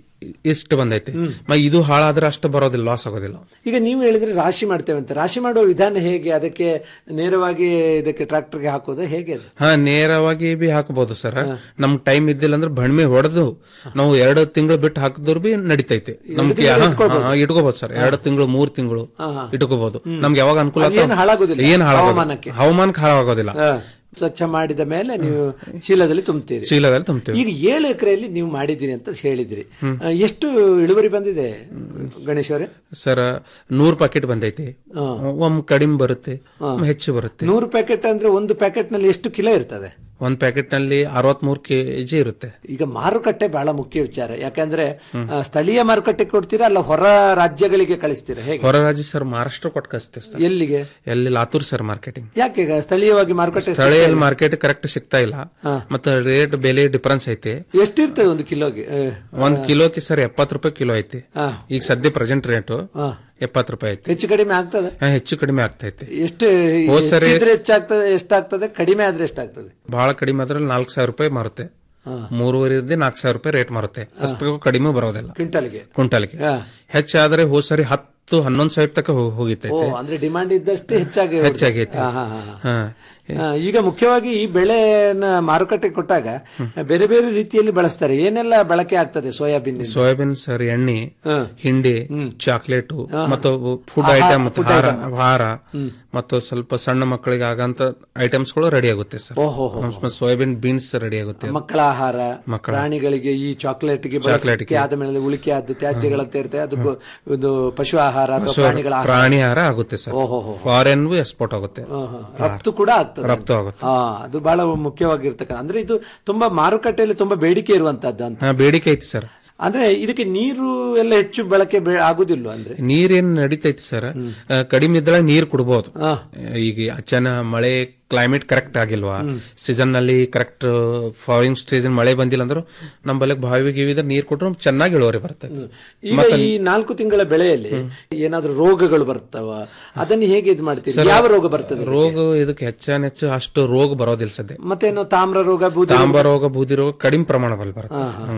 ಇಷ್ಟು ಬಂದೈತೆ ಮ ಇದು ಹಾಳಾದ್ರೆ ಅಷ್ಟು ಬರೋದಿಲ್ಲ ಲಾಸ್ ಆಗೋದಿಲ್ಲ ಈಗ ನೀವು ಹೇಳಿದ್ರೆ ರಾಶಿ ಮಾಡ್ತೇವೆ ಅಂತ ರಾಶಿ ಮಾಡುವ ವಿಧಾನ ಹೇಗೆ ಅದಕ್ಕೆ ನೇರವಾಗಿ ಇದಕ್ಕೆ ಟ್ರಾಕ್ಟರ್ಗೆ ಹಾಕೋದು ಹೇಗೆ ಅದು ಹಾ ನೇರವಾಗಿ ಬಿ ಹಾಕಬಹುದು ಸರ್ ನಮ್ ಟೈಮ್ ಇದ್ದಿಲ್ಲ ಅಂದ್ರೆ ಬಣ್ಮೆ ಹೊಡೆದು ನಾವು ಎರಡು ತಿಂಗಳು ಬಿಟ್ಟು ಹಾಕಿದ್ರು ಬಿ ನಡಿತೈತೆ ನಮ್ಗೆ ತಿಂಗಳು ಹಾ, ಇಟ್ಕೊಳ್ಬೋದು. ಹಾ, ಇಟ್ಕೋಬಹುದು ಸರ್ ಎರಡು ತಿಂಗಳು ಮೂರ್ ತಿಂಗಳು ಹಾ, ಹಾ. ಇಟ್ಕೋಬಹುದು ನಮ್ಗೆ ಯಾವಾಗ ಅನುಕೂಲ ಅದೇನು ಆಗ್ತದೆ- ಹಾಳಾಗೋದಿಲ್ಲ? ಏನ್ ಹಾಳಾಗೋದಿಲ್ಲ ಹವಾಮಾನಕ್ಕೆ? ಹವಾಮಾನಕ್ಕೆ ಹಾಳಾಗೋದಿಲ್ಲ ಆ, ಸ್ವಚ್ಛ ಮಾಡಿದ ಮೇಲೆ ನೀವು ಚೀಲದಲ್ಲಿ ತುಂಬ್ತೀರಿ ಚೀಲದಲ್ಲಿ ತುಂಬ್ತೀವಿ ಈಗ ಏಳು ಎಕರೆಯಲ್ಲಿ ನೀವು ಮಾಡಿದ್ದೀರಿ ಅಂತ ಹೇಳಿದಿರಿ ಆ, ಎಷ್ಟು ಇಳುವರಿ ಬಂದಿದೆ ಗಣೇಶ್ ಅವರೇ ಸರ್ ನೂರ್ ಪ್ಯಾಕೆಟ್ ಬಂದೈತಿ ಒಮ್ಮೆ ಕಡಿಮೆ ಬರುತ್ತೆ ಒಮ್ಮೆ ಹೆಚ್ಚು ಬರುತ್ತೆ ನೂರು ಪ್ಯಾಕೆಟ್ ಅಂದ್ರೆ ಒಂದು ಪ್ಯಾಕೆಟ್ ನಲ್ಲಿ ಎಷ್ಟು ಕಿಲೋ ಇರ್ತದೆ ಒಂದ್ ಪ್ಯಾಕೆಟ್ ನಲ್ಲಿ ಅರವತ್ಮೂರು ಕೆಜಿ ಇರುತ್ತೆ ಈಗ ಮಾರುಕಟ್ಟೆ ಬಹಳ ಮುಖ್ಯ ವಿಚಾರ ಯಾಕಂದ್ರೆ ಆ, ಸ್ಥಳೀಯ ಮಾರುಕಟ್ಟೆ ಕೊಡ್ತೀರಾ ಅಲ್ಲ ಹೊರ ರಾಜ್ಯಗಳಿಗೆ ಕಳಿಸ್ತೀರಾ ಹೇಗೆ ಹೊರ ರಾಜ್ಯ ಸರ್ ಮಹಾರಾಷ್ಟ್ರ ಕೊಟ್ಟು ಕಳಿಸ್ತೀವಿ ಸರ್ ಎಲ್ಲಿಗೆ ಎಲ್ಲಿ ಲಾತೂರ್ ಸರ್ ಮಾರ್ಕೆಟಿಂಗ್ ಯಾಕೆ ಈಗ ಸ್ಥಳೀಯವಾಗಿ ಮಾರುಕಟ್ಟೆ ಸ್ಥಳೀಯ ಮಾರ್ಕೆಟ್ ಕರೆಕ್ಟ್ ಸಿಗ್ತಾ ಇಲ್ಲ ಮತ್ತೆ ರೇಟ್ ಬೆಲೆ ಡಿಫರೆನ್ಸ್ ಐತಿ ಎಷ್ಟಿರ್ತದೆ ಒಂದು ಕಿಲೋಗೆ ಆ, ಒಂದ್ ಕಿಲೋಕ್ಕೆ ಸರ್ ಎಪ್ಪತ್ತು ರೂಪಾಯಿ ಕಿಲೋ ಐತಿ ಹಾ. ಈಗ ಸದ್ಯ ಪ್ರೆಸೆಂಟ್ ರೇಟು ಹಾ. ಎಪ್ಪತ್ತು ರೂಪಾಯಿ ಐತಿ ಹೆಚ್ಚು ಕಡಿಮೆ ಆಗ್ತದೆ ಹಾ, ಹೆಚ್ಚು ಕಡಿಮೆ ಆಗ್ತೈತಿ ಎಷ್ಟು ಹೋದ್ ಸರಿ- ಹೆಚ್ಚಿದ್ರೆ ಹೆಚ್ಚಾಗ್ತದೆ ಎಷ್ಟಾಗ್ತದೆ ಕಡಿಮೆ ಆದ್ರೆ ಎಷ್ಟಾಗ್ತದೆ ಬಹಳ ಕಡಿಮೆ ಆದ್ರೆ ನಾಲ್ಕು ಸಾವಿರ ರೂಪಾಯಿ ಮಾರುತ್ತೆ ಹಾ. ಮೂರುವರೆ ನಾಲ್ಕು ಸಾವಿರ ರೂಪಾಯಿ ರೇಟ್ ಮಾರುತ್ತೆ ಅಷ್ಟು ಕಡಿಮೆ ಬರೋದಿಲ್ಲ ಕ್ವಿಂಟಲ್ಗೆ ಕ್ವಿಂಟಲ್ಗೆ ಹಾ. ಹೆಚ್ಚಾದ್ರೆ ಹೋದ್ ಸರಿ ಹತ್ತು ಹನ್ನೊಂದು ಸಾವಿರ ತನಕ ಹೋ- ಓ ಹೋಗಿತ್ತೈತೆ ಅಂದ್ರೆ ಡಿಮಾಂಡ್ ಇದ್ದಷ್ಟೇ ಹೆಚ್ಚಾಗಿ ಹೆಚ್ಚಾಗೈತೆ ಹಾ, ಹಾ, ಹಾ, ಹಾ. ಹಾ. ಆ, ಈಗ ಮುಖ್ಯವಾಗಿ ಈ ಬೆಳೆನ ಮಾರುಕಟ್ಟೆ ಕೊಟ್ಟಾಗ ಬೇರೆ ಬೇರೆ ರೀತಿಯಲ್ಲಿ ಬಳಸ್ತಾರೆ ಏನೆಲ್ಲ ಬಳಕೆ ಆಗ್ತದೆ ಸೋಯಾಬೀನ್ ಸೋಯಾಬೀನ್ ಸರ್ ಎಣ್ಣೆ ಹಿಂಡಿ ಚಾಕ್ಲೇಟು ಮತ್ತು ಫುಡ್ ಆಹಾರ- ಐಟಮ್ ಮತ್ತು food ಹಾರ item. ಹಾರ ಮತ್ತು ಸ್ವಲ್ಪ ಸಣ್ಣ ಮಕ್ಕಳಿಗೆ ಆಗಂತ ಐಟಮ್ಸ್ ಗಳು ರೆಡಿ ಆಗುತ್ತೆ ಸರ್ ಓಹೋ ಹೋ, ಮತ್ತೆ ಸೋಯಾಬೀನ್ ಬೀನ್ಸ್ ರೆಡಿ ಆಗುತ್ತೆ ಮಕ್ಕಳ ಆಹಾರ ಮಕ್ಕಳ ಪ್ರಾಣಿಗಳಿಗೆ ಈ ಚಾಕ್ಲೇಟ್ ಗೆ ಚಾಕ್ಲೇಟ್ಗೆ. ಬಳಸಲಿಕ್ಕೆ ಆದ ಮೇಲೆ ಉಳಿಕೆ ಆದ ತ್ಯಾಜ್ಯಗಳಂತ ಇರ್ತದೆ ಅದು ಗೊ- ಇದು ಪಶು ಆಹಾರ ಅಥವಾ ಸೊ, ಪ್ರಾಣಿಗಳ ಆಹಾರ ಪ್ರಾಣಿ ಆಹಾರ ಆಗುತ್ತೆ ಸರ್ ಓಹೋ ಹೋ. ಫಾರಿನ್ ಎಕ್ಸ್ಪೋರ್ಟ್ ಆಗುತ್ತೆ ಆಹಾ. ರಫ್ತು ಕೂಡ ಆಗ್ತದೆ ರಫ್ತು ಆಗುತ್ತೆ ಹಾ ಅದು ಬಹಳ ಮುಖ್ಯವಾಗಿರ್ತಕ್ಕ ಅಂದ್ರೆ ಇದು ತುಂಬಾ ಮಾರುಕಟ್ಟೆಯಲ್ಲಿ ತುಂಬಾ ಬೇಡಿಕೆ ಇರುವಂತದ್ದು ಅಂತ ಹಾ, ಬೇಡಿಕೆ ಐತಿ ಸರ್ ಅಂದ್ರೆ ಇದಕ್ಕೆ ನೀರು ಎಲ್ಲ ಹೆಚ್ಚು ಬಳಕೆ ಬೆ- ಆಗುದಿಲ್ವ ಅಂದ್ರೆ ನೀರೇನ್ ನಡೀತೈತಿ ಸರ್ ಆ, ಕಡಿಮೆ ಇದ್ದಾಗ ನೀರ್ ಕುಡ್ಬೋದು ಈಗ ಅಚಾನ ಮಳೆ ಕ್ಲೈಮೇಟ್ ಕರೆಕ್ಟ್ ಆಗಿಲ್ವಾ ಸೀಸನ್ ನಲ್ಲಿ ಕರೆಕ್ಟ್ ಫಾಲಿಂಗ್ ಸೀಸನ್ ಮಳೆ ಬಂದಿಲ್ಲ ಅಂದ್ರೂ ನಮ್ಮ ಬಲಕ್ ಬಾವಿ ಗಿವಿದ್ರೆ ನೀರ್ ಕೊಟ್ರು ಚೆನ್ನಾಗಿ ಇಳುವರಿ ಬರುತ್ತೆ ಈಗ ಈ ನಾಲ್ಕು ತಿಂಗಳ ಬೆಳೆಯಲ್ಲಿ ಏನಾದ್ರೂ ರೋಗಗಳು ಬರ್ತಾವ ಅದನ್ನ ಹೇಗೆ ಇದು ಮಾಡ್ತೀರಿ ಸರ್, ಯಾವ ರೋಗ ಬರ್ತದೆ ರೋಗ ಇದಕ್ಕೆ ಹೆಚ್ಚಾನ ಹೆಚ್ಚು ಅಷ್ಟು ರೋಗ ಬರೋದಿಲ್ಲ ಸದ್ಯ ಮತ್ತೇನು ತಾಮ್ರ ರೋಗ ಬೂದಿ ತಾಂಬ ರೋಗ ಬೂದಿ ರೋಗ ಕಡಿಮೆ ಪ್ರಮಾಣದಲ್ಲಿ ಬರುತ್ತೆ ಹಾ, ಹಾ. ಹ್ಮ್.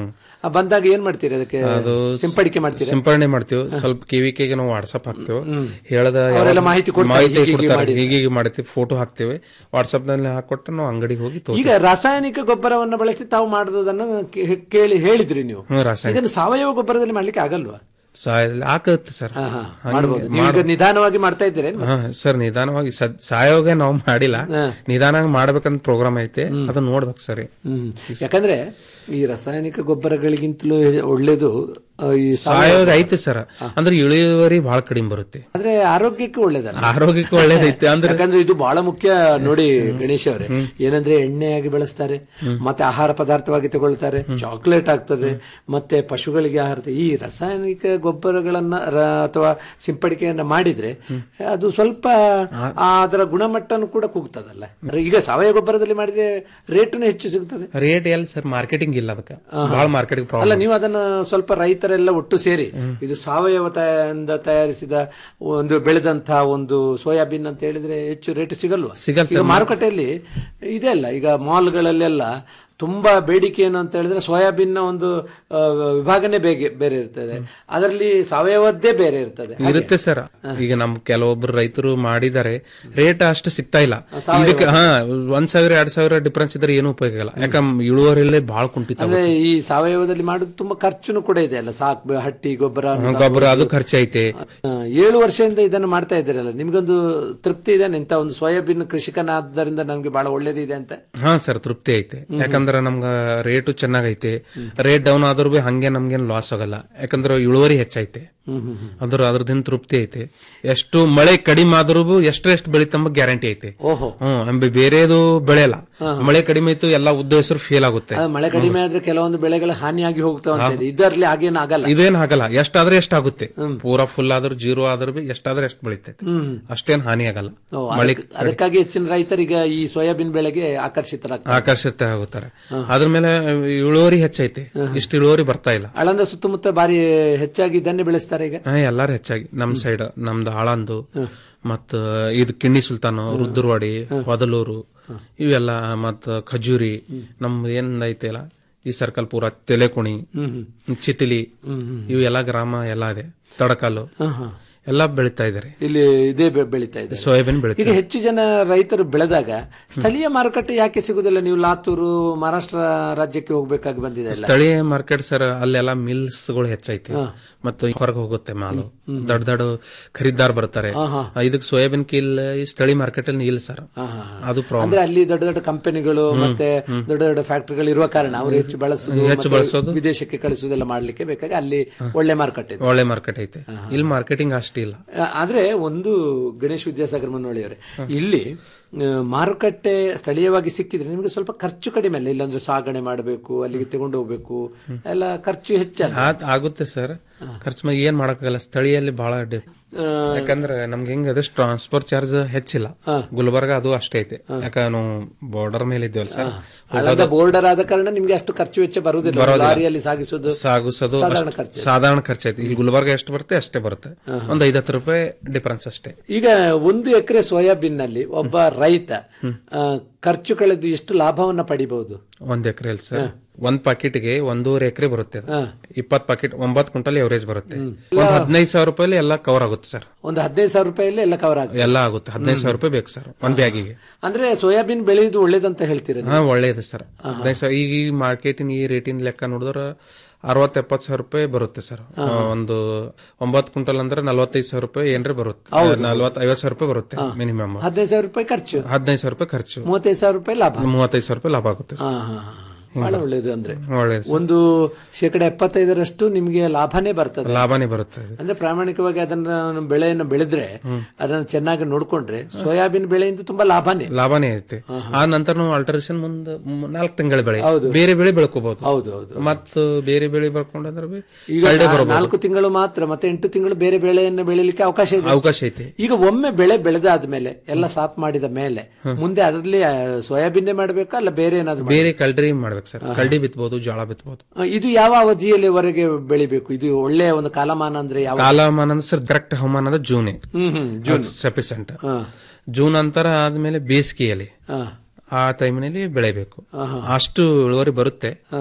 ಆ ಬಂದಾಗ ಏನ್ ಮಾಡ್ತೀರಿ ಅದಕ್ಕೆ ಅದು ಸಿಂಪಡಿಕೆ ಮಾಡ್ತೀರಾ ಸಿಂಪರಣೆ ಮಾಡ್ತೀವಿ ಸ್ವಲ್ಪ ಕೆವಿಕೆಗೆ ನಾವು ವಾಟ್ಸಪ್ ಹಾಕ್ತೇವೆ ಹ್ಮ್. ಹೇಳದ ಅವರೆಲ್ಲ ಮಾಹಿತಿ ಕೊಡ್ತಾರೆ, ಮಾಹಿತಿ ಹೀಗೀಗೆ ಕೊಡ್ತಾರೆ ಮಾಡಿದ್ರೆ. ಹೀಗೀಗೆ ಮಾಡ್ತೀವಿ ಫೋಟೋ ಹಾಕ್ತೇವೆ ವಾಟ್ಸಪ್ ನಲ್ಲಿ ಹಾಕೊಟ್ಟು ನಾವು ಅಂಗಡಿಗೆ ಹೋಗಿ ಈಗ ತೋರ್ತೀವಿ ರಾಸಾಯನಿಕ ಗೊಬ್ಬರವನ್ನ ಬಳಸಿ ತಾವು ಮಾಡುವುದನ್ನ ಕೇ- ಕೇಳಿ ಹೇಳಿದ್ರಿ ನೀವು ಹ್ಮ್, ರಾಸಾಯನಿಕ. ಇದನ್ನು ಸಾವಯವ ಗೊಬ್ಬರದಲ್ಲಿ ಮಾಡ್ಲಿಕ್ಕೆ ಆಗಲ್ವಾ ಸಾಯ- ಹಾಕತ್ತೆ ಸರ್ ಮಾಡಬಹುದು ನೀವು ಈಗ ನಿಧಾನವಾಗಿ ಮಾಡ್ತಾ ಇದ್ದೀರಿ ಹಾ ಸರ್ ನಿಧಾನವಾಗಿ ಸದ್- ಸಾಯೋಗ ನಾವು ಮಾಡಿಲ್ಲ ನಿಧಾನವಾಗಿ ಮಾಡ್ಬೇಕಂತ ಪ್ರೋಗ್ರಾಮ್ ಐತೆ ಅದನ್ನ ನೋಡ್ಬೇಕು ಸರ್ ಹ್ಮ್ ಯಾಕಂದ್ರೆ ಈ ರಾಸಾಯನಿಕ ಗೊಬ್ಬರಗಳಿಗಿಂತಲೂ ಒಳ್ಳೇದು ಆ, ಈ ಸಾಯೋಗ ಐತೆ ಸರ್ ಅಂದ್ರೆ ಇಳುವರಿ ಬಹಳ ಕಡಿಮೆ ಬರುತ್ತೆ ಆದ್ರೆ ಆರೋಗ್ಯಕ್ಕೆ ಒಳ್ಳೇದಲ್ಲ ಆರೋಗ್ಯಕ್ಕೆ ಒಳ್ಳೇದೈತೆ ಅಂದ್ರೆ ಯಾಕಂದ್ರೆ ಇದು ಬಹಳ ಮುಖ್ಯ ನೋಡಿ ಗಣೇಶ್ ಅವರೇ ಏನಂದ್ರೆ ಎಣ್ಣೆಯಾಗಿ ಬೆಳೆಸ್ತಾರೆ ಮತ್ತೆ ಆಹಾರ ಪದಾರ್ಥವಾಗಿ ತಗೊಳ್ತಾರೆ ಚಾಕ್ಲೇಟ್ ಆಗ್ತದೆ ಮತ್ತೆ ಪಶುಗಳಿಗೆ ಆಹಾರ ಈ ರಾಸಾಯನಿಕ ಗೊಬ್ಬರಗಳನ್ನ ರ- ಅಥವಾ ಸಿಂಪಡಿಕೆಯನ್ನ ಮಾಡಿದ್ರೆ ಅದು ಸ್ವಲ್ಪ ಆ ಅದರ ಗುಣಮಟ್ಟನು ಕೂಡ ಕುಗ್ತದಲ್ಲ ಈಗ ಸಾವಯವ ಗೊಬ್ಬರದಲ್ಲಿ ಮಾಡಿದ್ರೆ ರೇಟನು ಹೆಚ್ಚು ಸಿಗ್ತದೆ ರೇಟ್ ಎಲ್ಲಿ ಸರ್ ಮಾರ್ಕೆಟಿಂಗ್ ಇಲ್ಲ ಅದಕ್ಕೆ ಬಹಳ ಮಾರ್ಕೆಟಿಂಗ್ ಅಲ್ಲ ಪ್ರಾಬ್ಲಮ್ ನೀವು ಅದನ್ನ ಸ್ವಲ್ಪ ರೈತರೆಲ್ಲ ಒಟ್ಟು ಸೇರಿ ಇದು ಸಾವಯವ ತಯಿಂದ ತಯಾರಿಸಿದ ಒಂದು ಬೆಳೆದಂತಹ ಒಂದು ಸೋಯಾಬೀನ್ ಅಂತ ಹೇಳಿದ್ರೆ ಹೆಚ್ಚು ರೇಟ್ ಸಿಗಲ್ವಾ ಸಿಗಲ್ಲ ಈಗ ಸರ್. ಮಾರುಕಟ್ಟೆಯಲ್ಲಿ ಇದೆ ಅಲ್ಲ ಈಗ ಮಾಲ್ಗಳಲ್ಲೆಲ್ಲ ತುಂಬಾ ಬೇಡಿಕೆ ಏನು ಅಂತ ಹೇಳಿದ್ರೆ ಸೋಯಾಬೀನ್ ನ ಒಂದು ಆ, ವಿಭಾಗನೇ ಬೇಗೆ ಬೇರೆ ಇರ್ತದೆ ಅದರಲ್ಲಿ ಸಾವಯವದ್ದೇ ಬೇರೆ ಇರ್ತದೆ ಹಾಗೆ. ಇರುತ್ತೆ ಸರ್ ಈಗ ನಮ್ ಕೆಲವೊಬ್ರು ರೈತರು ಮಾಡಿದ್ದಾರೆ ರೇಟ್ ಅಷ್ಟು ಸಿಗ್ತಾ ಇಲ್ಲ ಸಾವಯವ. ಇದಕ್ಕೆ ಹಾ ಒಂದ್ ಸಾವಿರ ಎರಡ್ ಸಾವಿರ ಡಿಫ್ರೆನ್ಸ್ ಇದ್ರೆ ಏನೂ ಉಪಯೋಗ ಇಲ್ಲ ಯಾಕಂದ್ರೆ ಇಳುವರಿಲ್ಲೇ ಬಹಳ ಕುಂಠಿತ ಅಂದ್ರೆ ಈ ಸಾವಯವದಲ್ಲಿ ಮಾಡೋದು ತುಂಬಾ ಖರ್ಚುನು ಕೂಡ ಇದೆ ಅಲ್ಲ ಸಾಕ್ ಹಟ್ಟಿ ಗೊಬ್ಬರ ಹ್ಮ್, ಗೊಬ್ಬರ ಅದು ಖರ್ಚೈತೆ ಆ, ಏಳು ವರ್ಷದಿಂದ ಇದನ್ನು ಮಾಡ್ತಾ ಇದ್ದೀರಲ್ಲ ನಿಮ್ಗೊಂದು ತೃಪ್ತಿ ಇದೆ ಇಂತ ಒಂದು ಸೋಯಾಬೀನ್ ಕೃಷಿಕನಾದ್ದರಿಂದ ನಮ್ಗೆ ಬಹಳ ಒಳ್ಳೇದಿದೆ ಅಂತ ಹಾ ಸರ್ ತೃಪ್ತಿ ಐತೆ ಯಾಕಂದ್ರೆ ನಮ್ಗ ರೇಟು ಚೆನ್ನಾಗೈತೆ ರೇಟ್ ಡೌನ್ ಆದ್ರೂ ಬಿ ಹಂಗೆ ನಮ್ಗೇನ್ ಲಾಸ್ ಆಗಲ್ಲ ಯಾಕಂದ್ರೆ ಇಳುವರಿ ಹೆಚ್ಚೈತೆ ಅದ್ರ ಅದ್ರದಿಂದ ತೃಪ್ತಿ ಐತೆ ಎಷ್ಟು ಮಳೆ ಕಡಿಮೆ ಆದ್ರೂ ಎಷ್ಟು ಎಷ್ಟು ಬೆಳಿತಂಬ ಗ್ಯಾರಂಟಿ ಐತೆ ಓಹೋ ಹ್ಮ್ ಅಂಬೆ ಬೇರೆದು ಬೆಳೆಯಲ್ಲ ಮಳೆ ಕಡಿಮೆ ಇತ್ತು ಎಲ್ಲಾ ಉದ್ದ ಹೆಸರು ಫೇಲ್ ಆಗುತ್ತೆ ಅದು ಮಳೆ ಕಡಿಮೆ ಆದ್ರೆ ಕೆಲವೊಂದು ಬೆಳೆಗಳು ಹಾನಿಯಾಗಿ ಹೋಗ್ತಾವ ಅಂತ ಇದೆ ಇದರಲ್ಲಿ ಹಾಗೇನು ಆಗಲ್ಲ ಇದೇನ್ ಆಗಲ್ಲ ಎಷ್ಟಾದ್ರೆ ಎಷ್ಟಾಗುತ್ತೆ ಪೂರಾ ಫುಲ್ ಆದ್ರೂ ಜೀರೋ ಆದ್ರೂ ಬಿ ಎಷ್ಟಾದ್ರೆ ಎಷ್ಟು ಬೆಳಿತೈತೆ ಹ್ಮ್. ಅಷ್ಟೇನ್ ಹಾನಿ ಆಗಲ್ಲ ಓ, ಮಳೆ ಅದಕ್- ಅದಕ್ಕಾಗಿ ಹೆಚ್ಚಿನ ರೈತರಿಗೆ ಈ ಸೋಯಾಬೀನ್ ಬೆಳೆಗೆ ಆಕರ್ಷಿತರಾಗ್ತಾರೆ ಆಕರ್ಷಿತ ಆಗುತ್ತಾರೆ ಅದ್ರ ಮೇಲೆ ಇಳುವರಿ ಹೆಚ್ಚೈತೆ ಇಷ್ಟು ಇಳುವರಿ ಬರ್ತಾ ಇಲ್ಲ ಆಳಂದ ಸುತ್ತಮುತ್ತ ಬಾರಿ ಹೆಚ್ಚಾಗಿ ಇದನ್ನೇ ಬೆಳೆಸ್ತಾರೆ ಈಗ ಹಾ, ಎಲ್ಲಾರು ಹೆಚ್ಚಾಗಿ ನಮ್ ಸೈಡ್ ನಮ್ದು ಆಳಂದು ಮತ್ತ ಇದು ಕಿಣ್ಣಿ ಸುಲ್ತಾನ್ ರುದ್ರವಾಡಿ ಹೊದಲೂರು ಇವೆಲ್ಲ ಮತ್ತ ಖಜೂರಿ ನಮ್ದು ಏನ್ ಐತೆಲ್ಲ ಈ ಸರ್ಕಲ್ ಪೂರ ತೆಲೆಕುಣಿ ಚಿತಿಲಿ ಇವು ಎಲ್ಲ ಗ್ರಾಮ ಎಲ್ಲ ಇದೆ ತಡಕಲ್ಲು ಎಲ್ಲ ಬೆಳಿತಾ ಇದಾರೆ ಇಲ್ಲಿ ಇದೇ ಬೆ- ಬೆಳೀತಾ ಇದೆ ಸೋಯಾಬೀನ್ ಈಗ ಬೆಳಿತಾರೆ ಹೆಚ್ಚು ಜನ ರೈತರು ಬೆಳೆದಾಗ ಸ್ಥಳೀಯ ಮಾರುಕಟ್ಟೆ ಯಾಕೆ ಸಿಗುದಿಲ್ಲ ನೀವು ಲಾತೂರು ಮಹಾರಾಷ್ಟ್ರ ರಾಜ್ಯಕ್ಕೆ ಹೋಗ್ಬೇಕಾಗಿ ಬಂದಿದೆ ಅಲ್ಲ ಸ್ಥಳೀಯ ಮಾರ್ಕೆಟ್ ಸರ್ ಅಲ್ಲೆಲ್ಲ ಮಿಲ್ಸ್ ಗಳು ಹೆಚ್ಚೈತಿ ಮತ್ತು ಹೊರಗೆ ಹೋಗುತ್ತೆ ಮಾಲು ದೊಡ್ಡ ದೊಡ್ಡ ಖರೀದಾರ್ ಬರ್ತಾರೆ ಇದಕ್ಕೆ ಸೋಯಾಬೀನ್ ಕಿಲ್ ಈ ಸ್ಥಳೀಯ ಮಾರ್ಕೆಟ್ ಅಲ್ಲಿ ಇಲ್ಲ ಸರ್ ಅದು ಪ್ರಾಬ್ಲಮ್ ಅಂದ್ರೆ ಅಲ್ಲಿ ದೊಡ್ಡ ದೊಡ್ಡ ಕಂಪನಿಗಳು ಮತ್ತೆ ದೊಡ್ಡ ದೊಡ್ಡ ಫ್ಯಾಕ್ಟರಿಗಳು ಇರುವ ಕಾರಣ ಅವರು ಹೆಚ್ಚು ಬಳಸುದು ಹೆಚ್ಚು ಮತ್ತೆ ಬಳಸೋದು. ವಿದೇಶಕ್ಕೆ ಕಳಿಸುವುದೆಲ್ಲ ಮಾಡ್ಲಿಕ್ಕೆ ಬೇಕಾಗಿ ಅಲ್ಲಿ ಒಳ್ಳೆ ಮಾರುಕಟ್ಟೆ ಇದೆ. ಒಳ್ಳೆ ಮಾರ್ಕೆಟ್ ಐತೆ ಇಲ್ಲಿ ಮಾರ್ಕೆಟಿಂಗ್ ಅಷ್ಟಿಲ್ಲ ಆ, ಆದ್ರೆ ಒಂದು ಗಣೇಶ್ ವಿದ್ಯಾಸಾಗರ್ ಮುನ್ನೋಳಿಯವರೇ ಇಲ್ಲಿ ಆ, ಮಾರುಕಟ್ಟೆ ಸ್ಥಳೀಯವಾಗಿ ಸಿಕ್ಕಿದ್ರೆ ನಿಮಗೆ ಸ್ವಲ್ಪ ಖರ್ಚು ಕಡಿಮೆ ಅಲ್ಲ ಇಲ್ಲಾಂದ್ರೆ ಸಾಗಣೆ ಮಾಡಬೇಕು ಅಲ್ಲಿಗೆ ತಗೊಂಡು ಹೋಗ್ಬೇಕು ಎಲ್ಲ ಖರ್ಚು ಹೆಚ್ಚಲ್ಲ ಆತ್- ಆಗುತ್ತೆ ಸರ್ ಖರ್ಚು ಮ- ಏನ್ ಮಾಡಕ್ಕಾಗಲ್ಲ ಸ್ಥಳೀಯಲ್ಲಿ ಬಹಳ ಡಿ- ಯಾಕಂದ್ರೆ ನಮ್ಗೆ ಹೆಂಗ ಅದೇ ಟ್ರಾನ್ಸ್ಪೋರ್ಟ್ ಚಾರ್ಜ್ ಹೆಚ್ಚಿಲ್ಲ ಗುಲ್ಬರ್ಗ ಅದು ಅಷ್ಟೇ ಐತೆ ಯಾಕ ನಾವು ಬಾರ್ಡರ್ ಮೇಲೆ ಇದ್ದೇವಲ್ಲ ಸರ್ ಹಳ್ಳದ ಬೋರ್ಡರ್ ಆದ ಕಾರಣ ನಿಮ್ಗೆ ಅಷ್ಟು ಖರ್ಚು ವೆಚ್ಚ ಬರುವುದಿಲ್ಲ ಬರೋದಿಲ್ಲ. ಲಾರಿಯಲ್ಲಿ ಸಾಗಿಸೋದು ಸಾಗಿಸೋದು ಸಾಧಾರಣ ಅಷ್ಟೇ- ಖರ್ಚು ಸಾಧಾರಣ ಖರ್ಚು ಐತೆ ಇಲ್ಲಿ ಗುಲ್ಬರ್ಗ ಎಷ್ಟು ಬರುತ್ತೆ ಅಷ್ಟೇ ಬರುತ್ತೆ ಒಂದ್ ಐದತ್ತು ರೂಪಾಯಿ ಡಿಫರೆನ್ಸ್ ಅಷ್ಟೇ ಈಗ ಒಂದು ಎಕರೆ ಸೋಯಾಬೀನ್ ನಲ್ಲಿ ಒಬ್ಬ ರೈತ ಆ, ಖರ್ಚು ಕಳೆದು ಎಷ್ಟು ಲಾಭವನ್ನ ಪಡಿಬಹುದು ಒಂದ್ ಎಕರೆ ಸರ್ ಒಂದ್ ಪಾಕೆಟ್ಗೆ ಒಂದೂವರೆ ಎಕರೆ ಬರುತ್ತೆ ಅದು. ಇಪ್ಪತ್ ಪಾಕೆಟ್ ಒಂಬತ್ತು ಕ್ವಿಂಟಲ್ ಎವರೇಜ್ ಬರುತ್ತೆ ಒಂದ್ ಹದಿನೈದು ಸಾವಿರ ರೂಪಾಯಿ ಎಲ್ಲ ಕವರ್ ಆಗುತ್ತೆ ಸರ್ ಒಂದು ಹದಿನೈದು ಸಾವಿರ ರೂಪಾಯಲ್ಲಿ ಎಲ್ಲ ಕವರ್ ಆಗುತ್ತೆ ಎಲ್ಲ ಆಗುತ್ತೆ ಹದಿನೈದು ಸಾವಿರ ರೂಪಾಯಿ ಬೇಕು ಸರ್ ಒಂದ್ ಬ್ಯಾಗಿಗೆ ಅಂದ್ರೆ ಸೋಯಾಬೀನ್ ಬೆಳೆಯುವುದು ಒಳ್ಳೇದಂತ ಹೇಳ್ತೀರ ನೀವು? ಹಾ ಒಳ್ಳೇದು ಸರ್ ಹದಿನೈದು ಸಾವಿರ ಈಗ ಈ ಮಾರ್ಕೆಟಿನ ಈ ರೇಟಿನ ಲೆಕ್ಕ ನೋಡಿದ್ರೆ ಅರವತ್ ಎಪ್ಪತ್ ಸಾವಿರ ರೂಪಾಯಿ ಬರುತ್ತೆ ಸರ್ ಒಂದು ಒಂಬತ್ತು ಕ್ವಿಂಟಲ್ ಅಂದ್ರೆ ನಲ್ವತ್ತೈದು ಸಾವಿರ ರೂಪಾಯಿ ಏನ್ರೆ ಬರುತ್ತೆ ನಲ್ವತ್ ಐವತ್ ಸಾವಿರ ರೂಪಾಯಿ ಬರುತ್ತೆ ಮಿನಿಮಮ್ ಹದಿನೈದು ಸಾವಿರ ರೂಪಾಯಿ ಖರ್ಚು ಹದಿನೈದು ಸಾವಿರ ರೂಪಾಯಿ ಖರ್ಚು ಮೂವತ್ತೈದು ಸಾವಿರ ರೂಪಾಯಿ ಲಾಭ ಮೂವತ್ತೈದು ಸಾವಿರ ರೂಪಾಯಿ ಲಾಭ ಆಗುತ್ತೆ ಹಾ, ಸರ್ ಹಾ, ಹಾ. ಬಹಳ ಒಳ್ಳೇದು ಅಂದ್ರೆ ಒಳ್ಳೇದು ಒಂದು ಶೇಕಡ ಎಪ್ಪತ್ತೈದರಷ್ಟು ನಿಮ್ಗೆ ಲಾಭನೇ ಬರ್ತದೆ ಲಾಭನೇ ಬರುತ್ತೆ ಅದು. ಅಂದ್ರೆ ಪ್ರಾಮಾಣಿಕವಾಗಿ ಅದನ್ನ ಬೆಳೆಯನ್ನು ಬೆಳೆದ್ರೆ ಅದನ್ನ ಚೆನ್ನಾಗಿ ನೋಡ್ಕೊಂಡ್ರೆ ಸೋಯಾಬೀನ್ ಬೆಳೆಯಿಂದ ತುಂಬಾ ಲಾಭನೇ ಲಾಭನೇ ಐತೆ ಆ ನಂತರ ನಾವು ಆಲ್ಟರೇಷನ್ ಮುಂದೆ ನಾಲ್ಕು ತಿಂಗಳ ಬೆಳೆ ಬೇರೆ ಬೆಳೆ ಬೆಳ್ಕೋಬಹುದು ಹೌದು ಹೌದು ಮತ್ತು ಬೇರೆ ಬೆಳೆ ಬೆಳ್ಕೊಂಡ್ರೆ ಬಿ ಈಗ ಕಳ್ಳೆ ನಾ- ಬರ್ಬೋದು. ನಾಲ್ಕು ತಿಂಗಳು ಮಾತ್ರ ಮತ್ತೆ ಎಂಟು ತಿಂಗಳು ಬೇರೆ ಬೆಳೆಯನ್ನು ಬೆಳಿಲಿಕ್ಕೆ ಅವಕಾಶ ಇದೆ ಅವಕಾಶ ಐತೆ ಈಗ ಒಮ್ಮೆ ಬೆಳೆ ಬೆಳೆದಾದ್ಮೇಲೆ ಎಲ್ಲ ಸಾಫ್ ಮಾಡಿದ ಮೇಲೆ ಮುಂದೆ ಅದರಲ್ಲಿ ಆ, ಸೋಯಾಬೀನ್ನೇ ಮಾಡ್ಬೇಕಾ ಅಲ್ಲ ಬೇರೆ ಏನಾದ್ರು ಬೇರೆ ಕಲ್ಡಿ ಮಾಡ್ಬೇಕು ಸರ್ ಕಲ್ಡಿ ಬಿತ್ಬೋದು ಜೋಳ ಬಿತ್ಬೋದು ಆ, ಇದು ಯಾವ ಅವಧಿಯಲ್ಲಿವರೆಗೆ ಬೆಳಿಬೇಕು ಇದು ಒಳ್ಳೆಯ ಒಂದು ಕಾಲಮಾನ ಅಂದ್ರೆ ಯಾವ ಕಾಲಮಾನ ಅಂದ್ರೆ ಸರ್ ಕರೆಕ್ಟ್ ಹವಾಮಾನ ಅಂದ್ರೆ June hmm hmm June sufficient June ನಂತರ ಆದ್ಮೇಲೆ ಬೇಸಿಗೆಯಲ್ಲಿ ಹಾ. ಆ ಟೈಮಿನಲ್ಲಿ ಬೆಳೆಬೇಕು ಅಷ್ಟು ಇಳುವರಿ ಬರುತ್ತೆ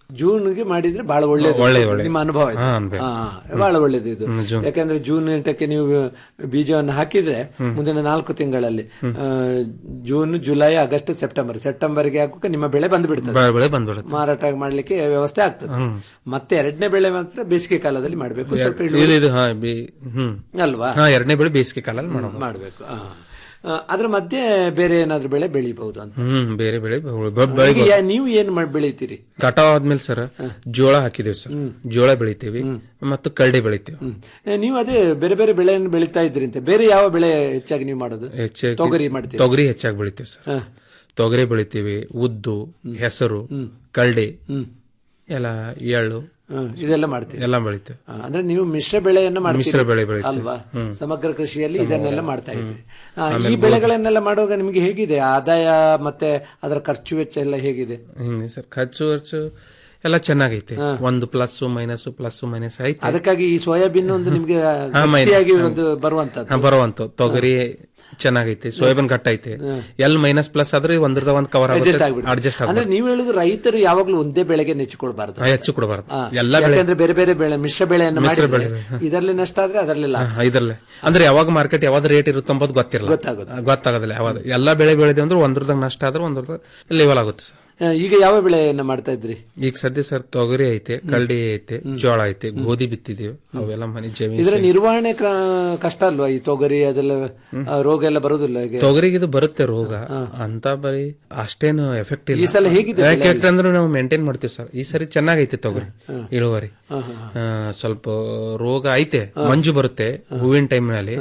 ಜೂನ್ಗೆ ಮಾಡಿದ್ರೆ ಬಹಳ ಒಳ್ಳೇದು ಒಳ್ಳೆ, ಒಳ್ಳೆ. ನಿಮ್ಮ ಅನುಭವ ಇದು. ಹಾ, ಅನ್ಬೇಕು. ಹಾ, ಬಹಳ ಒಳ್ಳೇದು ಇದು ಹ್ಮ್, ಜೂನ್. ಯಾಕಂದ್ರೆ ಜೂನ್ ಎಂಟಕ್ಕೆ ನೀವು ಬೀಜವನ್ನು ಹಾಕಿದ್ರೆ ಮುಂದಿನ ನಾಲ್ಕು ತಿಂಗಳಲ್ಲಿ ಆ, ಜೂನ್ ಜುಲೈ ಆಗಸ್ಟ್ ಸೆಪ್ಟೆಂಬರ್ ಸೆಪ್ಟೆಂಬರ್ಗೆ ಹಾಕುವಾಗ ನಿಮ್ಮ ಬೆಳೆ ಬಂದ್ಬಿಡ್ತದೆ ಬೆಳೆ- ಬೆಳೆ ಬಂದ್ಬಿಡುತ್ತೆ ಮಾರಾಟ ಮಾಡ್ಲಿಕ್ಕೆ ವ್ಯವಸ್ಥೆ ಆಗ್ತದೆ ಹ್ಮ್. ಮತ್ತೆ ಎರಡನೇ ಬೆಳೆ ಮಾತ್ರ ಬೇಸಿಗೆ ಕಾಲದಲ್ಲಿ ಮಾಡಬೇಕು ಸ್ವಲ್ಪ ಇದು ಇಳುವರಿ ಇದು ಹಾ ಬಿ- ಹ್ಮ್ ಅಲ್ವಾ ಹಾ ಎರಡನೇ ಬೆಳೆ ಬೇಸಿಗೆ ಕಾಲಲ್ಲಿ ಮಾಡೋದು ಮಾಡಬೇಕು ಅದ್ರ ಮಧ್ಯೆ ಬೇರೆ ಏನಾದ್ರು ಬೆಳೆ ಬೆಳಿಬಹುದು ಅಂತ ಹ್ಮ್ ಬೇರೆ ಬೆಳೆ ಬ- ಬ- ಈಗ ಬೆಳಿಬೋದು. ಯಾ- ನೀವು ಏನ್ ಮಾಡಿ ಬೆಳಿತೀರಿ ಕಟಾವ್ ಆದ್ಮೇಲೆ ಸರ್ ಜೋಳ ಹಾಕಿದೇವಿ ಸರ್ ಜೋಳ ಬೆಳಿತೀವಿ ಮತ್ತು ಕಳ್ಳಿ ಬೆಳಿತೀವಿ ಏ, ನೀವು ಅದೇ ಬೇರೆ ಬೇರೆ ಬೆಳೆಯನ್ನು ಬೆಳೀತಾ ಇದ್ರಿಂತೆ ಬೇರೆ ಯಾವ ಬೆಳೆ ಹೆಚ್ಚಾಗಿ ನೀವು ಮಾಡೋದು ಹೆಚ್ಚಾಗಿ ತೊಗರಿ ಮಾಡ್ತೀವಿ ತೊಗರಿ ಹೆಚ್ಚಾಗಿ ಬೆಳಿತೀವಿ ಸರ್ ತೊಗರಿ ಬೆಳಿತೀವಿ ಉದ್ದು ಹೆಸರು ಕಳ್ಳಿ ಎಲ್ಲ ಎಳ್ಳು ಇದೆಲ್ಲ ಮಾಡ್ತೀವಿ ಎಲ್ಲ ಬೆಳಿತೀವಿ ಆ, ಅಂದ್ರೆ ನೀವು ಮಿಶ್ರ ಬೆಳೆಯನ್ನ ಮಾಡ್ತೀರಿ ಮಿಶ್ರ ಬೆಳೆ ಬೆಳಿತೀವಿ. ಅಲ್ವಾ ಹ್ಮ್. ಸಮಗ್ರ ಕೃಷಿಯಲ್ಲಿ ಇದನ್ನೆಲ್ಲ ಮಾಡ್ತಾ ಇದ್ರಿ ಆ, ಈ ಆಮೇಲೆ ಬೆಳೆಗಳನ್ನೆಲ್ಲ ಮಾಡುವಾಗ ನಿಮಗೆ ಹೇಗಿದೆ ಆದಾಯ ಮತ್ತೆ ಅದರ ಖರ್ಚು ವೆಚ್ಚ ಎಲ್ಲ ಹೇಗಿದೆ ಹಿಂಗೆ ಸರ್ ಖರ್ಚು ಖರ್ಚು ಎಲ್ಲ ಚೆನ್ನಾಗೈತೆ ಒಂದು ಪ್ಲಸ್ ಮೈನಸ್ ಪ್ಲಸ್ ಮೈನಸ್ ಐತೆ ಅದಕ್ಕಾಗಿ ಈ ಸೋಯಾಬೀನ್ ಒಂದು ನಿಮ್ಗೆ ಹಾ, ಮೈನ- ಗಟ್ಟಿಯಾಗಿ ಹಾ. ಒಂದು ಬರುವಂತದ್ದು ಹಾ, ಬರುವಂತ ತೊಗರಿ ಚೆನ್ನಾಗೈತೆ ಸೋಯಾಬೀನ್ ಕಟ್ ಐತೆ ಎಲ್ ಮೈನಸ್ ಪ್ಲಸ್ ಆದ್ರೆ ಒಂದ್ರದ ಒಂದ್ ಕವರ್ ಅಡ್ಜಸ್ಟ್ ಆಗುತ್ತೆ ಆಗ್ಬಿಡುತ್ತೆ ಅಡ್ಜಸ್ಟ್ ಅಂದ್ರೆ ಆಗ್ಬಿಡುತ್ತೆ ನೀವು ಹೇಳುದು ರೈತರು ಯಾವಾಗ್ಲೂ ಒಂದೇ ಬೆಳೆಗೆ ನೆಚ್ಚಿಕೊಳ್ಬಾರ್ದು ಹಾ, ಹೆಚ್ಚು ಕೊಡಬಾರ್ದು ಆ, ಎಲ್ಲ ಬೆಳೆ ಯಾಕಂದ್ರೆ ಬೇರೆ ಬೇರೆ ಬೆಳೆ ಮಿಶ್ರ ಬೆಳೆಯನ್ನು ಮಿಶ್ರ ಮಾಡಿದ್ರೆ ಬೆಳೆ, ಹಾ. ಇದರಲ್ಲಿ ನಷ್ಟ ಆದ್ರೆ ಅದರಲ್ಲಿ ಲಾಭ ಹಾ, ಇದ್ರಲ್ಲೇ ಅಂದ್ರೆ ಯಾವಾಗ ಮಾರ್ಕೆಟ್ ಯಾವ್ದು ರೇಟ್ ಇರುತ್ತೆ ಅಂಬೋದು ಗೊತ್ತಿರಲ್ಲ ಗೊತ್ತಾಗೋದು. ಗೊತ್ತಾಗೋದಿಲ್ಲ ಯಾವಾಗ ಎಲ್ಲಾ ಬೆಳೆ ಬೆಳೆದೆ ಅಂದ್ರೆ ಒಂದ್ರದಾಗ ನಷ್ಟ ಆದ್ರೆ ಒಂದ್ರದಾಗ ಲೆವೆಲ್ ಆಗುತ್ತೆ ಸರ್ ಆ, ಈಗ ಯಾವ ಬೆಳೆಯನ್ನ ಮಾಡ್ತಾ ಇದ್ರಿ ಈಗ ಸದ್ಯ ಸರ್ ತೊಗರಿ ಐತೆ ಕಳ್ಳಿ ಐತೆ ಜೋಳ ಐತೆ ಗೋಧಿ ಬಿತ್ತಿದೀವಿ ಅವೆಲ್ಲ ಮನೆ ಜಮೀನು ಇದರ ನಿರ್ವಹಣೆ ಕ್ರ- ಕಷ್ಟ ಅಲ್ವಾ ಈ ತೊಗರಿ ಅದೆಲ್ಲ ಆ, ರೋಗ ಎಲ್ಲ ಬರುದಿಲ್ಲ ಹಾಗೆ ತೊಗರಿಗೆ ಇದು ಬರುತ್ತೆ ರೋಗ ಅಂತ ಬರೀ ಅಷ್ಟೇನು ಎಫೆಕ್ಟ್ ಇಲ್ಲ ಈ ಸಲ ಹೇಗಿದೆ ಬೆಳೆ ಯಾಕೆ ಯಾಕಂದ್ರೆ ನಾವು ಮೇಂಟೈನ್ ಮಾಡ್ತೀವಿ ಸರ್ ಈ ಸರಿ ಚೆನ್ನಾಗೈತೆ ತೊಗರಿ ಇಳುವರಿ ಆ, ಸ್ವಲ್ಪ ರೋಗ ಐತೆ ಮಂಜು ಬರುತ್ತೆ ಹೂವಿನ ಟೈಮ್ನಲ್ಲಿ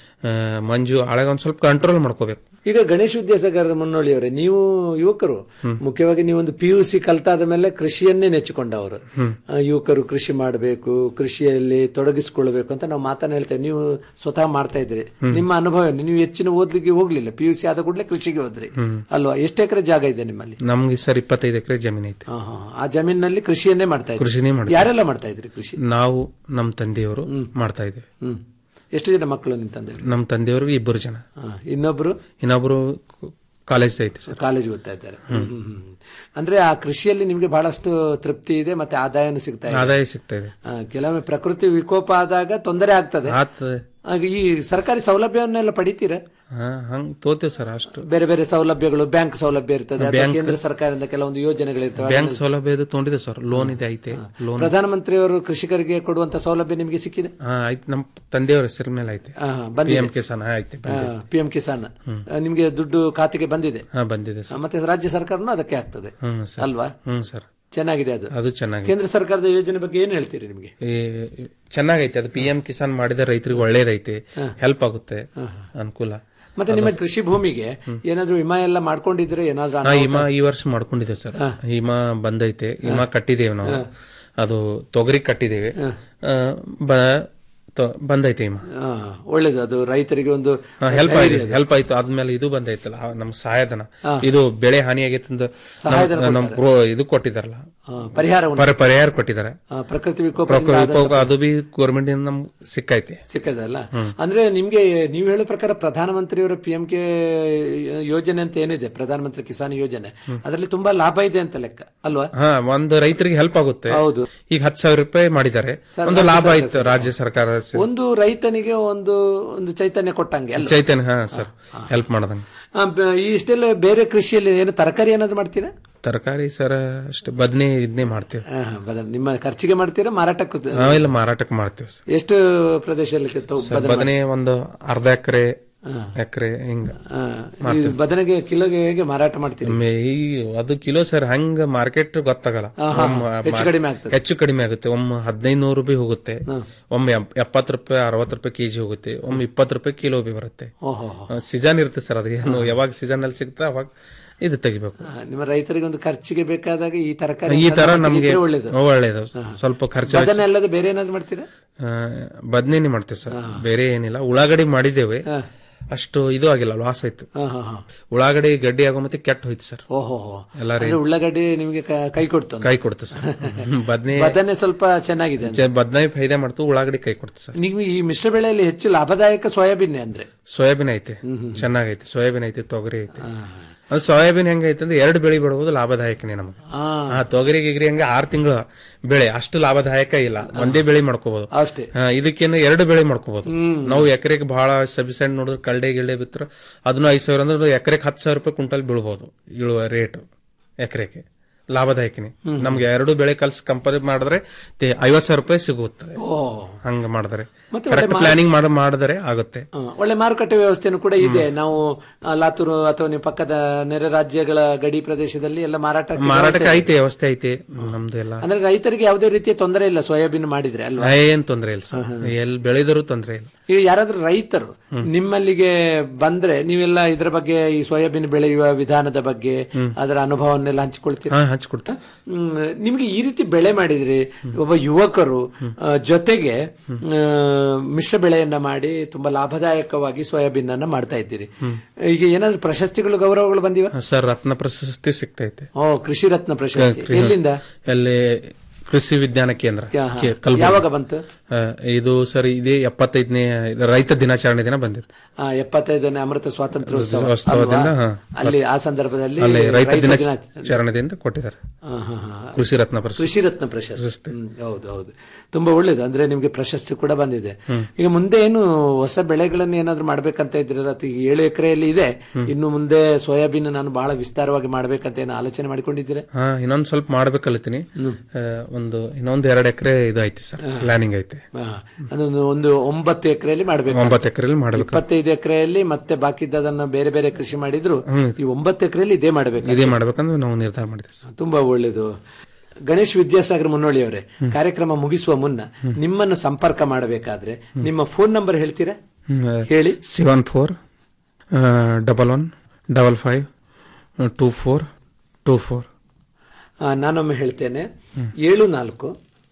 ಮಂಜು ಆಳಗ ಒಂದ್ ಸ್ವಲ್ಪ ಕಂಟ್ರೋಲ್ ಮಾಡ್ಕೋಬೇಕು ಈಗ ಗಣೇಶ ವಿದ್ಯಾಸಾಗರ ಮುನ್ನೋಳಿಯವರೇ ನೀವು ಯುವಕರು ಮುಖ್ಯವಾಗಿ ನೀವೊಂದು ಪಿ ಯು ಸಿ ಕಲ್ತಾದ ಮೇಲೆ ಕೃಷಿಯನ್ನೇ ನೆಚ್ಚಿಕೊಂಡವರು ಆ, ಯುವಕರು ಕೃಷಿ ಮಾಡಬೇಕು ಕೃಷಿಯಲ್ಲಿ ತೊಡಗಿಸಿಕೊಳ್ಬೇಕು ಅಂತ ನಾವು ಮಾತನ್ನ ಹೇಳ್ತೇವೆ ನೀವು ಸ್ವತಃ ಮಾಡ್ತಾ ಇದ್ರಿ ನಿಮ್ಮ ಅನುಭವ ಏನು? ನೀವು ಹೆಚ್ಚಿನ ಓದ್ಲಿಕ್ಕೆ ಹೋಗ್ಲಿಲ್ಲ ಪಿ ಯು ಸಿ ಆದ ಕೂಡಲೇ ಕೃಷಿಗೆ ಹೋದ್ರಿ ಅಲ್ವಾ ಎಷ್ಟು ಎಕರೆ ಜಾಗ ಇದೆ ನಿಮ್ಮಲ್ಲಿ ನಮ್ಗೆ ಸರ್ ಇಪ್ಪತ್ತೈದು ಎಕರೆ ಜಮೀನ್ ಐತೆ ಆ, ಹಾ. ಆ ಜಮೀನಿನಲ್ಲಿ ಕೃಷಿಯನ್ನೇ ಮಾಡ್ತಾ ಇದ್ರಿ ಕೃಷಿನೇ ಮಾಡ್ತೀವಿ. ಯಾರೆಲ್ಲ ಮಾಡ್ತಾ ಇದ್ರಿ ಕೃಷಿ ನಾವು ನಮ್ಮ ತಂದೆಯವರು ಮಾಡ್ತಾ ಇದ್ದೇವೆ ಹ್ಮ್ ಎಷ್ಟು ಜನ ಮಕ್ಕಳು ನಿಮ್ ತಂದೆಯವರು ನಮ್ಮ ತಂದೆಯವ್ರಿಗೆ ಇಬ್ಬರು ಜನ ಆ, ಇನ್ನೊಬ್ರು ಇನ್ನೊಬ್ರು ಕಾಲೇಜ್ ಐತೆ ಸರ್ ಕಾಲೇಜ್ ಓದ್ತಾ ಇದ್ದಾರೆ ಹ್ಮ್, ಹ್ಮ್, ಹ್ಮ್. ಅಂದ್ರೆ ಆ ಕೃಷಿಯಲ್ಲಿ ನಿಮ್ಗೆ ಬಹಳಷ್ಟು ತೃಪ್ತಿ ಇದೆ ಮತ್ತೆ ಆದಾಯನೂ ಸಿಗ್ತಾ ಇದೆ ಆದಾಯ ಸಿಗ್ತಾ ಇದೆ ಆ, ಕೆಲವೊಮ್ಮೆ ಪ್ರಕೃತಿ ವಿಕೋಪ ಆದಾಗ ತೊಂದರೆ ಆಗ್ತದೆ ಆಗ್ತದೆ ಆಗ ಈ ಸರ್ಕಾರಿ ಸೌಲಭ್ಯವನ್ನೆಲ್ಲ ಪಡಿತೀರಾ ಹಾ ಹಂಗ್ ತೋತೇವ್ ಸರ್ ಅಷ್ಟು ಬೇರೆ ಬೇರೆ ಸೌಲಭ್ಯಗಳು ಬ್ಯಾಂಕ್ ಸೌಲಭ್ಯ ಇರ್ತದೆ ಅಥವಾ ಬ್ಯಾಂಕ್- ಕೇಂದ್ರ ಸರ್ಕಾರದಿಂದ ಕೆಲವೊಂದು ಯೋಜನೆಗಳಿರ್ತವೆ ಬ್ಯಾಂಕ್ ಅದನ್ನೆಲ್ಲ- ಸೌಲಭ್ಯ ಇದು ತೊಗೊಂಡಿದೆ ಸರ್ ಲೋನ್ ಇದೆ ಐತೆ ಲೋನ್ ಪ್ರಧಾನಮಂತ್ರಿಯವರು ಕೃಷಿಕರಿಗೆ ಕೊಡುವಂತ ಸೌಲಭ್ಯ ನಿಮಗೆ ಸಿಕ್ಕಿದೆ ಹಾ ಐತೆ ನಮ್ಮ ತಂದೆಯವ್ರ ಹೆಸರು ಮೇಲೆ ಐತೆ ಆ, ಬಂದಿದೆ. ಪಿ ಎಂ ಕಿಸಾನ್ ಹಾ, ಐತೆ ಬಂದಿದೆ. ಪಿ ಎಂ ಕಿಸಾನ್ ಆ, ನಿಮ್ಗೆ ದುಡ್ಡು ಖಾತೆಗೆ ಬಂದಿದೆ ಹಾ ಬಂದಿದೆ ಆ, ಸರ್ ಮತ್ತೆ ರಾಜ್ಯ ಸರ್ಕಾರನೂ ಅದಕ್ಕೆ ಆಗ್ತದೆ ಹ್ಮ್ ಸರ್ ಅಲ್ವಾ ಹ್ಮ್ ಸರ್ ಚೆನ್ನಾಗಿದೆ ಅದು ಅದು ಚೆನ್ನಾಗಿದೆ ಕೇಂದ್ರ ಸರ್ಕಾರದ ಯೋಜನೆ ಬಗ್ಗೆ ಏನ್ ಹೇಳ್ತೀರಿ ನಿಮಗೆ ಈ ಚೆನ್ನಾಗೈತೆ ಅದು ಪಿ ಎಂ ಕಿಸಾನ್ ಮಾಡಿದ ರೈತರಿಗೆ ಒಳ್ಳೇದೈತೆ ಹೆಲ್ಪ್ ಆಗುತ್ತೆ ಅನುಕೂಲ ಮತ್ತೆ ನಿಮ್ಮ ಕೃಷಿ ಭೂಮಿಗೆ ಏನಾದ್ರೂ ವಿಮಾ ಎಲ್ಲ ಮಾಡ್ಕೊಂಡಿದ್ರೆ ಏನಾದ್ರೂ ಹಾ ಅನಾಹುತ- ಹಿಮ ಈ ವರ್ಷ ಮಾಡ್ಕೊಂಡಿದ್ದೇವೆ ಸರ್ ಹಿಮ ಬಂದೈತೆ ಹಿಮ ಕಟ್ಟಿದ್ದೇವೆ ನಾವು ಅದು ತೊಗರಿ ಕಟ್ಟಿದ್ದೇವೆ ಆ, ಬ- ತೊ- ಬಂದೈತೆ ಹಿಮ ಆ, ಒಳ್ಳೇದು ಅದು ರೈತರಿಗೆ ಒಂದು ಹೆಲ್ಪ್ ಧೈರ್ಯ ಆಯ್ತು ಅದು. ಹೆಲ್ಪ್ ಆಯ್ತು ಆದ್ಮೇಲೆ ಇದು ಬಂದೈತಲ್ಲ ಆ, ನಮ್ ಸಹಾಯಧನ ಇದು ಬೆಳೆ ಹಾನಿ ಆಗೈತೆ ಅಂತ ಸಹಾಯಧನ ನಮ್- ನಮ್ ಕೊಡ್ತಾರೆ. ಪ್ರೋ ಇದು ಕೊಟ್ಟಿದಾರಲ್ಲ ಆ, ಪರಿಹಾರ ಉಂಟು. ಪರಿ- ಪರಿಹಾರ ಕೊಟ್ಟಿದ್ದಾರೆ ಆ, ಪ್ರಕೃತಿ ವಿಕೋಪ ಪ್ರಕೃತಿ ವಿಕೋಪ ಅದು ಬಿ ಗೌರ್ಮೆಂಟ್ ಇಂದ ನಮ್ಗೆ ಸಿಕ್ಕೈತೆ ಸಿಕ್ಕದಲ್ಲ ಅಂದ್ರೆ ನಿಮ್ಗೆ ನೀವು ಹೇಳೋ ಪ್ರಕಾರ ಪ್ರಧಾನಮಂತ್ರಿಯವರ ಪಿ ಎಂ ಕೆ ಯೋಜನೆ ಅಂತ ಏನಿದೆ ಪ್ರಧಾನಮಂತ್ರಿ ಕಿಸಾನ್ ಯೋಜನೆ ಅದರಲ್ಲಿ ತುಂಬಾ ಲಾಭ ಇದೆ ಅಂತ ಲೆಕ್ಕ ಅಲ್ವಾ ಹಾ ಒಂದು ರೈತರಿಗೆ ಹೆಲ್ಪ್ ಆಗುತ್ತೆ ಹೌದು. ಈಗ ಹತ್ತು ಸಾವಿರ ರೂಪಾಯಿ ಮಾಡಿದ್ದಾರೆ ಸರ್, ಒಂದು ರಾಜ್ಯ ಲಾಭ ಸರ್ಕಾರ ಆಯ್ತು ರಾಜ್ಯ ಸರ್ಕಾರ ಸ- ಒಂದು ರೈತನಿಗೆ ಒಂದು ಒಂದು ಚೈತನ್ಯ ಕೊಟ್ಟಂಗೆ ಅಲ್ವಾ? ಚೈತನ್ಯ ಹಾ ಸರ್ ಹೆಲ್ಪ್ ಮಾಡದಂಗೆ ಆ, ಬ- ಈ ಇಷ್ಟೆಲ್ಲ ಬೇರೆ ಕೃಷಿಯಲ್ಲಿ ಏನು ತರಕಾರಿ ಏನಾದ್ರು ಮಾಡ್ತೀರಾ ತರಕಾರಿ ಸರ್ ಅಷ್ಟೇ ಬದ್ನೆ ಇದನ್ನೇ ಮಾಡ್ತೇವೆ ಆ, ಬದ- ನಿಮ್ಮ ಖರ್ಚಿಗೆ ಮಾಡ್ತೀರಾ ಮಾರಾಟಕ್ಕೂ ತ- ನಾವೆಲ್ಲ ಮಾರಾಟಕ್ಕೆ ಮಾಡ್ತೇವೆ ಸರ್. ಎಷ್ಟು ಪ್ರದೇಶದಲ್ಲಿ ತ- ಸರ್, ಬದನೆ ಬದನೆ ಒಂದು ಅರ್ಧ ಎಕರೆ ಎಕರೆ ಹಿಂಗ ಆ, ಈ ಬದನೆಗೆ ಕಿಲೋಗೆ ಹೇಗೆ ಮಾರಾಟ ಮಾಡ್ತೀರಿ ಮೇ- ಈ ಅದು ಕಿಲೋ ಸರ್ ಹಂಗ ಮಾರ್ಕೆಟ್ ಗೊತ್ತಾಗಲ್ಲ ಆಹಾ, ಒಮ್ಮೆ ಹೆಚ್ಚು ಮಾ- ಕಡಿಮೆ ಆಗ್ತದೆ. ಹೆಚ್ಚು ಕಡಿಮೆ ಆಗುತ್ತೆ ಒಮ್ಮೆ ಹದಿನೈದು ನೂರು ರೂಪಾಯಿ ಹೋಗುತ್ತೆ ಒಮ್ಮೆ ಎಪ್- ಎಪ್ಪತ್ತು ರೂಪಾಯಿ ಅರವತ್ತು ರೂಪಾಯಿ ಕೆಜಿ ಹೋಗುತ್ತೆ ಒಮ್ಮೆ ಇಪ್ಪತ್ತು ರೂಪಾಯಿ ಕಿಲೋ ಬಿ ಬರುತ್ತೆ ಓಹೋ ಸೀಸನ್ ಇರುತ್ತೆ ಸರ್ ಅದು ಏನು ಯಾವಾಗ ಸೀಸನ್ ಅಲ್ಲಿ ಸಿಗ್ತಾ ಅವಾಗ ಇದು ತೆಗಿಬೇಕು ಆ, ನಿಮ್ಮ ರೈತರಿಗೆ ಒಂದು ಖರ್ಚಿಗೆ ಬೇಕಾದಾಗ ಈ ತರಕಾರಿ ಈ ತರ ಸಣ್ಣ ನಮ್ಗೆ ತೆಗೆದ್ರೆ ಒಳ್ಳೇದು ಒಳ್ಳೇದು ಸ್ವಲ್ಪ ಖರ್ಚು ಬದನೆ ಅಲ್ಲದೆ ಬೇರೆ ಏನಾದ್ರು ಮಾಡ್ತೀರಾ ಬದ್ನೇನೆ ಮಾಡ್ತೇವೆ ಸರ್ ಬೇರೆ ಏನಿಲ್ಲ ಉಳ್ಳಾಗಡ್ಡಿ ಮಾಡಿದ್ದೇವೆ ಅಷ್ಟು ಇದು ಆಗಿಲ್ಲ ಲಾಸ್ ಆಯ್ತು ಹಾ, ಹಾ, ಹಾ. ಉಳ್ಳಾಗಡ್ಡಿ ಗಡ್ಡಿ ಆಗೋ ಮತ್ತೆ ಕೆಟ್ಟ ಹೋಯ್ತು ಸರ್ ಓಹೋ ಎಲ್ಲ ಅಂದ್ರೆ ಉಳ್ಳಾಗಡ್ಡಿ ನಿಮಗೆ ಕ- ಕೈ ಕೊಡ್ತು ಕೈ ಕೊಡ್ತು ಸರ್ ಬದ್ನೆ ಬದನೆ ಸ್ವಲ್ಪ ಚೆನ್ನಾಗಿದೆ ಅಂತ. ಜ- ಬದ್ನಾಯಿ ಫೈದೆ ಮಾಡ್ತು ಉಳ್ಳಾಗಡ್ಡಿ ಕೈ ಕೊಡ್ತು ಸರ್ ನೀವು ಈ ಮಿಶ್ರ ಬೆಳೆಯಲ್ಲಿ ಹೆಚ್ಚು ಲಾಭದಾಯಕ ಸೋಯಾಬೀನ್ ಅಂದ್ರೆ ಸೋಯಾಬೀನ್ ಐತೆ ಚೆನ್ನಾಗೈತೆ ಸೋಯಾಬೀನ್ ಐತೆ ತೊಗರಿ ಐತೆ ಅದು ಸೋಯಾಬೀನ್ ಹೆಂಗೈತೆ ಅಂದ್ರೆ ಎರಡು ಬೆಳೆ ಬಿಡುವುದು ಲಾಭದಾಯಕನೇ ನಮಗೆ ಆ. ಆ ತೊಗರಿ ಗಿಗರಿ ಹಂಗೆ ಆರು ತಿಂಗಳು ಬೆಳೆ ಅಷ್ಟು ಲಾಭದಾಯಕ ಇಲ್ಲ ಒಂದೇ ಬೆಳೆ ಮಾಡ್ಕೋಬಹುದು ಅಷ್ಟೇ ಇದಕ್ಕೇನು ಎರಡು ಬೆಳೆ ಮಾಡ್ಕೋಬಹುದು ನಾವು ಎಕರೆಗೆ ಬಹಳ ಸಬ್ಸಿಡಿ ನೋಡಿದ್ರೆ ಕಳ್ಳೆ ಗಿಳ್ಳೆ ಬಿತ್ರ ಅದನ್ನು ಐದು ಸಾವಿರ ಅಂದ್ರೆ ಎಕರೆಗೆ ಹತ್ತು ಸಾವಿರ ರೂಪಾಯಿ ಕ್ವಿಂಟಲ್ ಬೀಳ್ಬಹುದು ಇಳುವ ರೇಟ್ ಎಕರೆಗೆ ಲಾಭದಾಯಕನೇ ನಮ್ಗೆ ಎರಡು ಬೆಳೆ ಕಲ್ಸಿ ಕಂಪೇರ್ ಮಾಡಿದ್ರೆ ತೆ- ಐವತ್ತು ಸಾವಿರ ರೂಪಾಯಿ ಸಿಗುತ್ತೆ ಓ ಹಂಗ ಮಾಡಿದ್ರೆ ಮತ್ತೆ ಕರೆಕ್ಟ್ ಒಳ್ಳೆ ಮಾ- ಪ್ಲಾನಿಂಗ್ ಮಾಡಿ ಮಾಡಿದ್ರೆ ಆಗುತ್ತೆ ಆ, ಒಳ್ಳೆ ಮಾರುಕಟ್ಟೆ ವ್ಯವಸ್ಥೆನೂ ಕೂಡ ಇದೆ ನಾವು ಆ, ಲಾತೂರು ಅಥವಾ ನೀವು ಪಕ್ಕದ ನೆರೆ ರಾಜ್ಯಗಳ ಗಡಿ ಪ್ರದೇಶದಲ್ಲಿ ಎಲ್ಲ ಮಾರಾಟ ಮಾರಾಟಕ್ಕೆ ಐತೆ ವ್ಯವಸ್ಥೆ ಐತೆ ನಮ್ದು ಎಲ್ಲ ಅಂದ್ರೆ ರೈತರಿಗೆ ಯಾವುದೇ ರೀತಿಯ ತೊಂದರೆ ಇಲ್ಲ ಸೋಯಾಬೀನ್ ಮಾಡಿದ್ರೆ ಅಲ್ವಾ ಏನ್ ತೊಂದ್ರೆ ಇಲ್ಲ ಸರ್ ಎಲ್ಲಿ ಬೆಳೆದರೂ ತೊಂದ್ರೆ ಇಲ್ಲ ಈಗ ಯಾರಾದ್ರೂ ರೈತರು ನಿಮ್ಮಲ್ಲಿಗೆ ಬಂದ್ರೆ ನೀವೆಲ್ಲ ಇದ್ರ ಬಗ್ಗೆ ಈ ಸೋಯಾಬೀನ್ ಬೆಳೆಯುವ ವಿಧಾನದ ಬಗ್ಗೆ ಅದರ ಅನುಭವನ್ನೆಲ್ಲ ಹಂಚಿಕೊಳ್ತೀರಾ ಹಾ ಹಂಚ್ಕೊಡ್ತಾ ಹ್ಮ್, ನಿಮ್ಗೆ ಈ ರೀತಿ ಬೆಳೆ ಮಾಡಿದ್ರಿ ಒಬ್ಬ ಯುವಕರು ಆ, ಜೊತೆಗೆ ಆ, ಮಿಶ್ರ ಬೆಳೆಯನ್ನ ಮಾಡಿ ತುಂಬಾ ಲಾಭದಾಯಕವಾಗಿ ಸೋಯಾಬೀನ್ ಅನ್ನ ಮಾಡ್ತಾ ಇದ್ದೀರಿ ಈಗ ಏನಾದ್ರು ಪ್ರಶಸ್ತಿಗಳು ಗೌರವಗಳು ಬಂದಿವ ಸರ್ ರತ್ನ ಪ್ರಶಸ್ತಿ ಸಿಗ್ತೈತೆ ಓ ಕೃಷಿ ರತ್ನ ಪ್ರಶಸ್ತಿ ಕೃ- ಎಲ್ಲಿಂದ ಅಲ್ಲಿ ಕೃಷಿ ವಿಜ್ಞಾನ ಕೇಂದ್ರ ಯಾ, ಹಾ. ಕೆ- ಕಲಬುರ್ಗಿ. ಯಾವಾಗ ಬಂತು ಆ, ಇದು ಸರ್ ಇದೇ ಎಪ್ಪತ್ತೈದನೇ ರೈತ ದಿನಾಚರಣೆ ದಿನ ಬಂದಿತ್ತು ಆ, ಎಪ್ಪತ್ತೈದನೇ ಅಮೃತ ಸ್ವಾತಂತ್ರ್ಯೋತ್ಸವ ಉತ್ಸವದಿಂದ ಅಲ್ವಾ? ಹಾ. ಅಲ್ಲಿ ಆ ಸಂದರ್ಭದಲ್ಲಿ ಅಲ್ಲಿ ರೈತ ರೈತ ದಿನಾಚರಣೆದಿಂದ ಕೊಟ್ಟಿದ್ದಾರೆ ಹಾ, ಹಾ, ಹಾ. ಕೃಷಿ ರತ್ನ ಪ್ರಶಸ್ತಿ ಕೃಷಿ ರತ್ನ ಪ್ರಶಸ್ತಿ ಹ್ಮ್, ಹೌದು ಹೌದು ತುಂಬಾ ಒಳ್ಳೇದು ಅಂದ್ರೆ ನಿಮ್ಗೆ ಪ್ರಶಸ್ತಿ ಕೂಡ ಬಂದಿದೆ ಈಗ ಮುಂದೆ ಏನು ಹೊಸ ಬೆಳೆಗಳನ್ನ ಏನಾದ್ರು ಮಾಡ್ಬೇಕಂತ ಇದ್ರಲ್ಲ ಅಥವಾ ಈಗ ಏಳು ಎಕರೆಯಲ್ಲಿ ಇದೆ ಇನ್ನು ಮುಂದೆ ಸೋಯಾಬೀನ್ ನಾನು ಬಹಳ ವಿಸ್ತಾರವಾಗಿ ಮಾಡ್ಬೇಕಂತ ಏನು ಆಲೋಚನೆ ಮಾಡಿಕೊಂಡಿದ್ದೀರಾ ಹಾ ಇನ್ನೊಂದ್ ಸ್ವಲ್ಪ ಮಾಡ್ಬೇಕಲ್ಲತ್ತೀನಿ ಆ, ಒಂದು ಇನ್ನೊಂದ್ ಎರಡು ಎಕರೆ ಇದು ಐತಿ ಸರ್ ಪ್ಲಾನಿಂಗ್ ಐತೆ ಹಾ, ಅದೊಂದು ಒಂದು ಒಂಬತ್ತು ಎಕರೆಯಲ್ಲಿ ಮಾಡ್ಬೇಕು ಒಂಬತ್ತು ಎಕರೆಯಲ್ಲಿ ಮಾಡ್ಬೇಕು ಇಪ್ಪತ್ತೈದು ಎಕರೆಯಲ್ಲಿ ಮತ್ತೆ ಬಾಕಿದ್ದದನ್ನ ಬೇರೆ ಬೇರೆ ಕೃಷಿ ಮಾಡಿದ್ರು ಈ ಒಂಬತ್ತು ಎಕರೆಯಲ್ಲಿ ಇದೇ ಮಾಡ್ಬೇಕು ಇದೇ ಮಾಡ್ಬೇಕಂದ್ರೆ ನಾವು ನಿರ್ಧಾರ ಮಾಡಿದ್ವಿ ಸರ್ ತುಂಬಾ ಒಳ್ಳೇದು ಗಣೇಶ್ ವಿದ್ಯಾಸಾಗರ್ ಮುನ್ನೋಳಿ ಅವರೇ ಕಾರ್ಯಕ್ರಮ ಮುಗಿಸುವ ಮುನ್ನ ನಿಮ್ಮನ್ನು ಸಂಪರ್ಕ ಮಾಡಬೇಕಾದ್ರೆ ನಿಮ್ಮ ಫೋನ್ ನಂಬರ್ ಹೇಳ್ತೀರಾ ಹೇಳಿ seven four double one double five two four two four ಆ, ನಾನೊಮ್ಮೆ ಹೇಳ್ತೇನೆ ಏಳು ನಾಲ್ಕು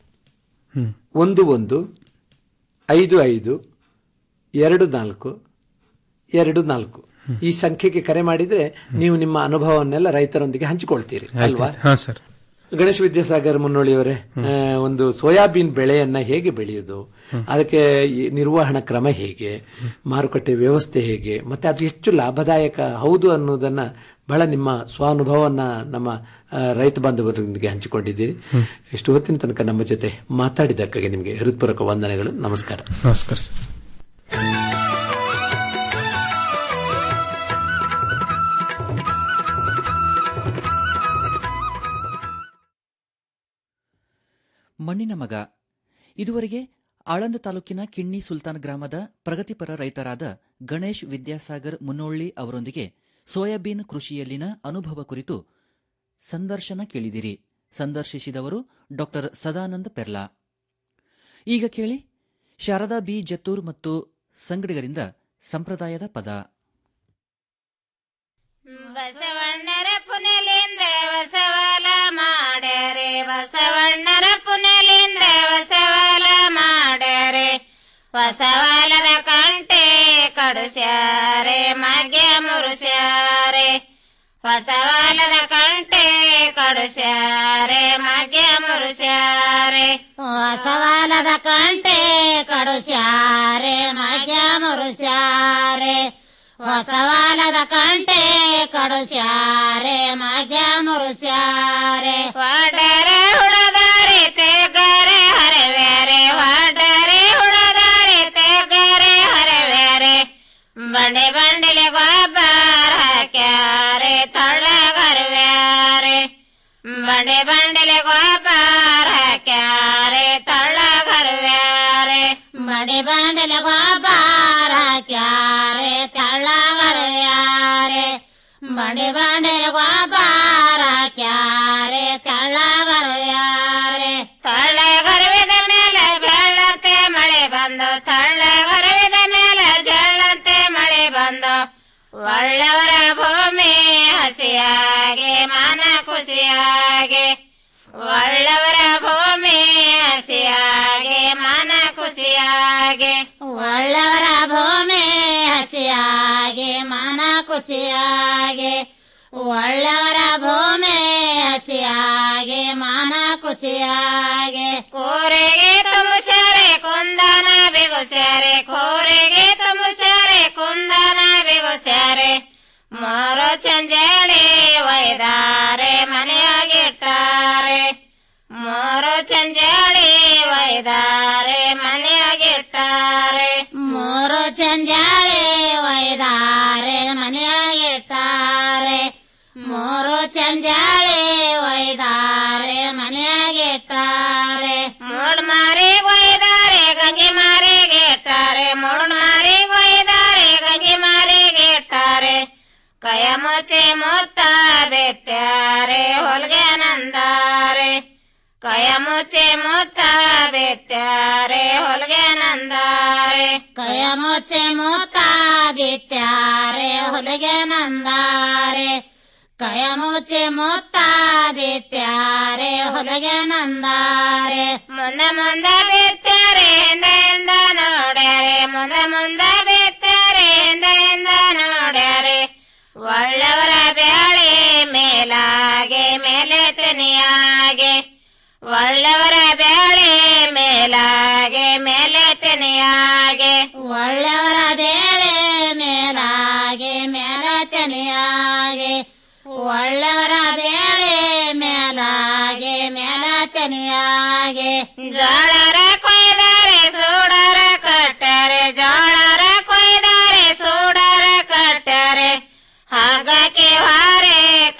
ಹ್ಮ್. ಒಂದು ಒಂದು ಐದು ಐದು ಎರಡು ನಾಲ್ಕು ಎರಡು ನಾಲ್ಕು ಈ ಸಂಖ್ಯೆಗೆ ಕರೆ ಮಾಡಿದ್ರೆ ನೀವು ನಿಮ್ಮ ಅನುಭವವನ್ನೆಲ್ಲ ರೈತರೊಂದಿಗೆ ಹಂಚಿಕೊಳ್ತೀರಿ ಅಲ್ವಾ ಹಾ ಸರ್ ಗಣೇಶ್ ವಿದ್ಯಾಸಾಗರ್ ಮುನ್ನೋಳಿಯವರೇ ಆ, ಒಂದು ಸೋಯಾಬೀನ್ ಬೆಳೆಯನ್ನ ಹೇಗೆ ಬೆಳೆಯುವುದು ಅದಕ್ಕೆ ಈ ನಿರ್ವಹಣಾ ಕ್ರಮ ಹೇಗೆ ಮಾರುಕಟ್ಟೆ ವ್ಯವಸ್ಥೆ ಹೇಗೆ ಮತ್ತೆ ಅದು ಎಷ್ಟು ಲಾಭದಾಯಕ ಹೌದು ಅನ್ನೋದನ್ನ ಬಹಳ ನಿಮ್ಮ ಸ್ವಾನುಭವವನ್ನ ನಮ್ಮ ಆ, ರೈತ ಬಾಂಧವರೊಂದಿಗೆ ಹಂಚಿಕೊಂಡಿದ್ದೀರಿ ಇಷ್ಟು ಹೊತ್ತಿನ ತನಕ ನಮ್ಮ ಜೊತೆ ಮಾತಾಡಿದ್ದಕ್ಕಾಗಿ ನಿಮಗೆ ಹೃತ್ಪೂರ್ವಕ ವಂದನೆಗಳು ನಮಸ್ಕಾರ ನಮಸ್ಕಾರ ಸರ್ ಮಣ್ಣಿನ ಮಗ ಇದುವರೆಗೆ ಆಳಂದ ತಾಲೂಕಿನ ಕಿಣ್ಣಿ ಸುಲ್ತಾನ್ ಗ್ರಾಮದ ಪ್ರಗತಿಪರ ರೈತರಾದ ಗಣೇಶ್ ವಿದ್ಯಾಸಾಗರ್ ಮುನ್ನೋಳ್ಳಿ ಅವರೊಂದಿಗೆ ಸೋಯಾಬೀನ್ ಕೃಷಿಯಲ್ಲಿನ ಅನುಭವ ಕುರಿತು ಸಂದರ್ಶನ ಕೇಳಿದಿರಿ ಸಂದರ್ಶಿಸಿದವರು ಡಾಕ್ಟರ್ ಸದಾನಂದ ಪೆರ್ಲಾ ಈಗ ಕೇಳಿ ಶಾರದಾ ಬಿ ಜತ್ತೂರ್ ಮತ್ತು ಸಂಗಡಿಗರಿಂದ ಸಂಪ್ರದಾಯದ ಪದ ಬಸವಣ್ಣರ ಪುನೆಲಿಂದ ಬಸವಾಲ ಮಾಡ್ಯಾರೆ ಬಸವಣ್ಣರ ಪುನೆಲಿಂದ ಬಸವಾಲ ಮಾಡ್ಯಾರೆ ಬಸವಾಲದ ಕಂಟೆ ಕಡುಸ್ಯಾರೆ ಮಗ್ಯ ಮುರುಸ್ಯಾರೆ ಬಸವಾಲದ ಕಂಟೆ ಕಡುಸ್ಯಾರೆ ಮಗ್ಯ ಮುರುಸ್ಯಾರೆ ಬಸವಾಲದ ಕಂಟೆ ಕಡುಸ್ಯಾರೆ ಮಗ್ಯ ಮುರುಸ್ಯಾರೆ ಹೊಸವಾಲದ ಕಂಟೆ ಕಡುಸ್ಯಾರೆ ಮಗ್ಯ ಮುರುಸ್ಯಾರೆ ವಾಡರೆ ಹುಡದಾರೆ ತೆಗರೆ ಹರವ್ಯಾರೆ ವಾಡರೆ ಹುಡದಾರೆ ತೆಗರೆ ಹರವ್ಯಾರೆ ಬಂಡೆ ಬಂಡೆಲೆ ಗೊಬ್ಬರ ಹಾಕ್ಯಾರೆ ತಳ್ಳಗರ್ವ್ಯಾರೆ ಬಂಡೆ ಬಂಡೆಲೆ ಗೊಬ್ಬರ ಹಾಕ್ಯಾರೆ ತಳ್ಳಗರ್ವ್ಯಾರೆ ಬಂಡೆ ಬಂಡೆಲೆ ಗೊಬ್ಬರ ಹಾಕ್ಯಾರೆ ತಳ್ಳಗರ್ವ್ಯಾರೆ ಬಂಡೆ ಬಂಡೆಲೆ ಗೊಬ್ಬರ ಹಾಕ್ಯಾರೆ ತಳ್ಳಗರ್ವ್ಯಾರೆ ತಳ್ಳಗರ್ವಿದ ಮೇಲೆ ಜಳ್ಳಂತೆ ಮಳೆ ಬಂದು ತಳ್ಳಗರ್ವಿದ ಮೇಲೆ ಜಳ್ಳಂತೆ ಮಳೆ ಬಂದು ಒಳ್ಳೆಯವರ ಭೂಮಿ ಹಸಿಯಾಗೆ ಮನ ಖುಷಿಯಾಗೆ ಒಳ್ಳೆಯವರ ಭೂಮಿ ಹಸಿಯಾಗೆ ಮನ ಖುಷಿಯಾಗೆ ಒಳ್ಳೆಯವರ ಭೂಮಿ ಹಸಿಯಾಗೆ ಮನ ಖುಷಿಯಾಗೆ ಒಳ್ಳೆಯವರ ಭೂಮಿ ಹಸಿಯಾಗೆ ಮನ ಖುಷಿಯಾಗೆ ಕೋರೆಗೆ ತುಂಬುಸ್ಯಾರೆ ಕುಂದನ ಬಿಗುಸ್ಯಾರೆ ಕೋರೆಗೆ ತುಂಬುಸ್ಯಾರೆ ಕುಂದನ ಬಿಗುಸ್ಯಾರೆ ಮೂರು ಚಂಜೇಳಿ ಒಯ್ದಾರೆ ಮನೆಯಾಗಿಟ್ಟಾರೆ ಮೂರು ಚಂಜಾಳಿ ಒಯ್ದಾರೆ ಮನೆಯಾಗಿಟ್ಟಾರೆ ಮೂರು ಚಂಜಾಳಿ ಒಯ್ದಾರೆ ಮನೆಯಾಗಿಟ್ಟಾರೆ ಮೂರು ಚಂಜಾಳಿ ಒಯ್ದಾರೆ ಮನೆಯಾಗಿಟ್ಟಾರೆ ಮೂಡ್ ಮಾರಿ ಒಯ್ದಾರೆ ಗಂಗೆ ಮಾರಿಗೆ ಇಟ್ಟಾರೆ ಮೂಡ್ ಮಾರಿ ಒಯ್ದಾರೆ ಗಂಗೆ ಮಾರಿಗೆ ಇಟ್ಟಾರೆ ಕಯ ಮುಚ್ಚಿ ಮುತ್ತ ಬೆತ್ತಾರೆ ಹೊಲ್ಗೆ ನಂದಾರೆ ಕಯ ಮುಚ್ಚಿ ಮುತ್ತ ಬೆತ್ತಾರೆ ಹೊಲ್ಗೆ ನಂದಾರೆ ಕಯ ಮುಚ್ಚಿ ಮುತ್ತ ಬಿತ್ತಾರೆ ಹೊಲಿಗೆ ನಂದಾರೆ ಕಯ ಮುಚ್ಚಿ ಮುತ್ತ ಬಿತ್ತಾರೆ ಹೊಲಿಗೆ ನಂದಾರೆ ಮುಂದೆ ಮುಂದೆ ಬಿತ್ತಾರೆ ಹಿಂದೆ ಹಿಂದ ನೋಡ್ಯಾರೆ ಮುಂದೆ ಮುಂದೆ ಬಿತ್ತಾರೆ ಹಿಂದೆ ಹಿಂದ ನೋಡ್ಯಾರೆ ಒಳ್ಳೆಯವರ ಬ್ಯಾಳೆ ಮೇಲಾಗೆ ಮೇಲೆ ತೆನೆಯಾಗೆ ಒಳ್ಳೆಯವರ ಬ್ಯಾಳೆ ಮೇಲಾಗೆ ಮೇಲೆ ತೆನೆಯಾಗೆ ಒಳ್ಳೆಯವರ ಬೇಳೆ ಮೇಲಾಗೆ ಮೇಲೆ ತೆನೆಯಾಗೆ ಒಳ್ಳೆಯವರ ಬೇಳೆ ಮೇಲಾಗೆ ಮೇಲೆ ತೆನೆಯಾಗೆ ಜೋಳರ ಕೊಯ್ದಾರೆ ಸೂಡರ ಕಟ್ಟರೆ ಜೋಳರ ಕೊಯ್ದಾರೆ ಸೂಡರ ಕಟ್ಟರೆ ಹಾಗಕ್ಕೆ ಹಾರೆ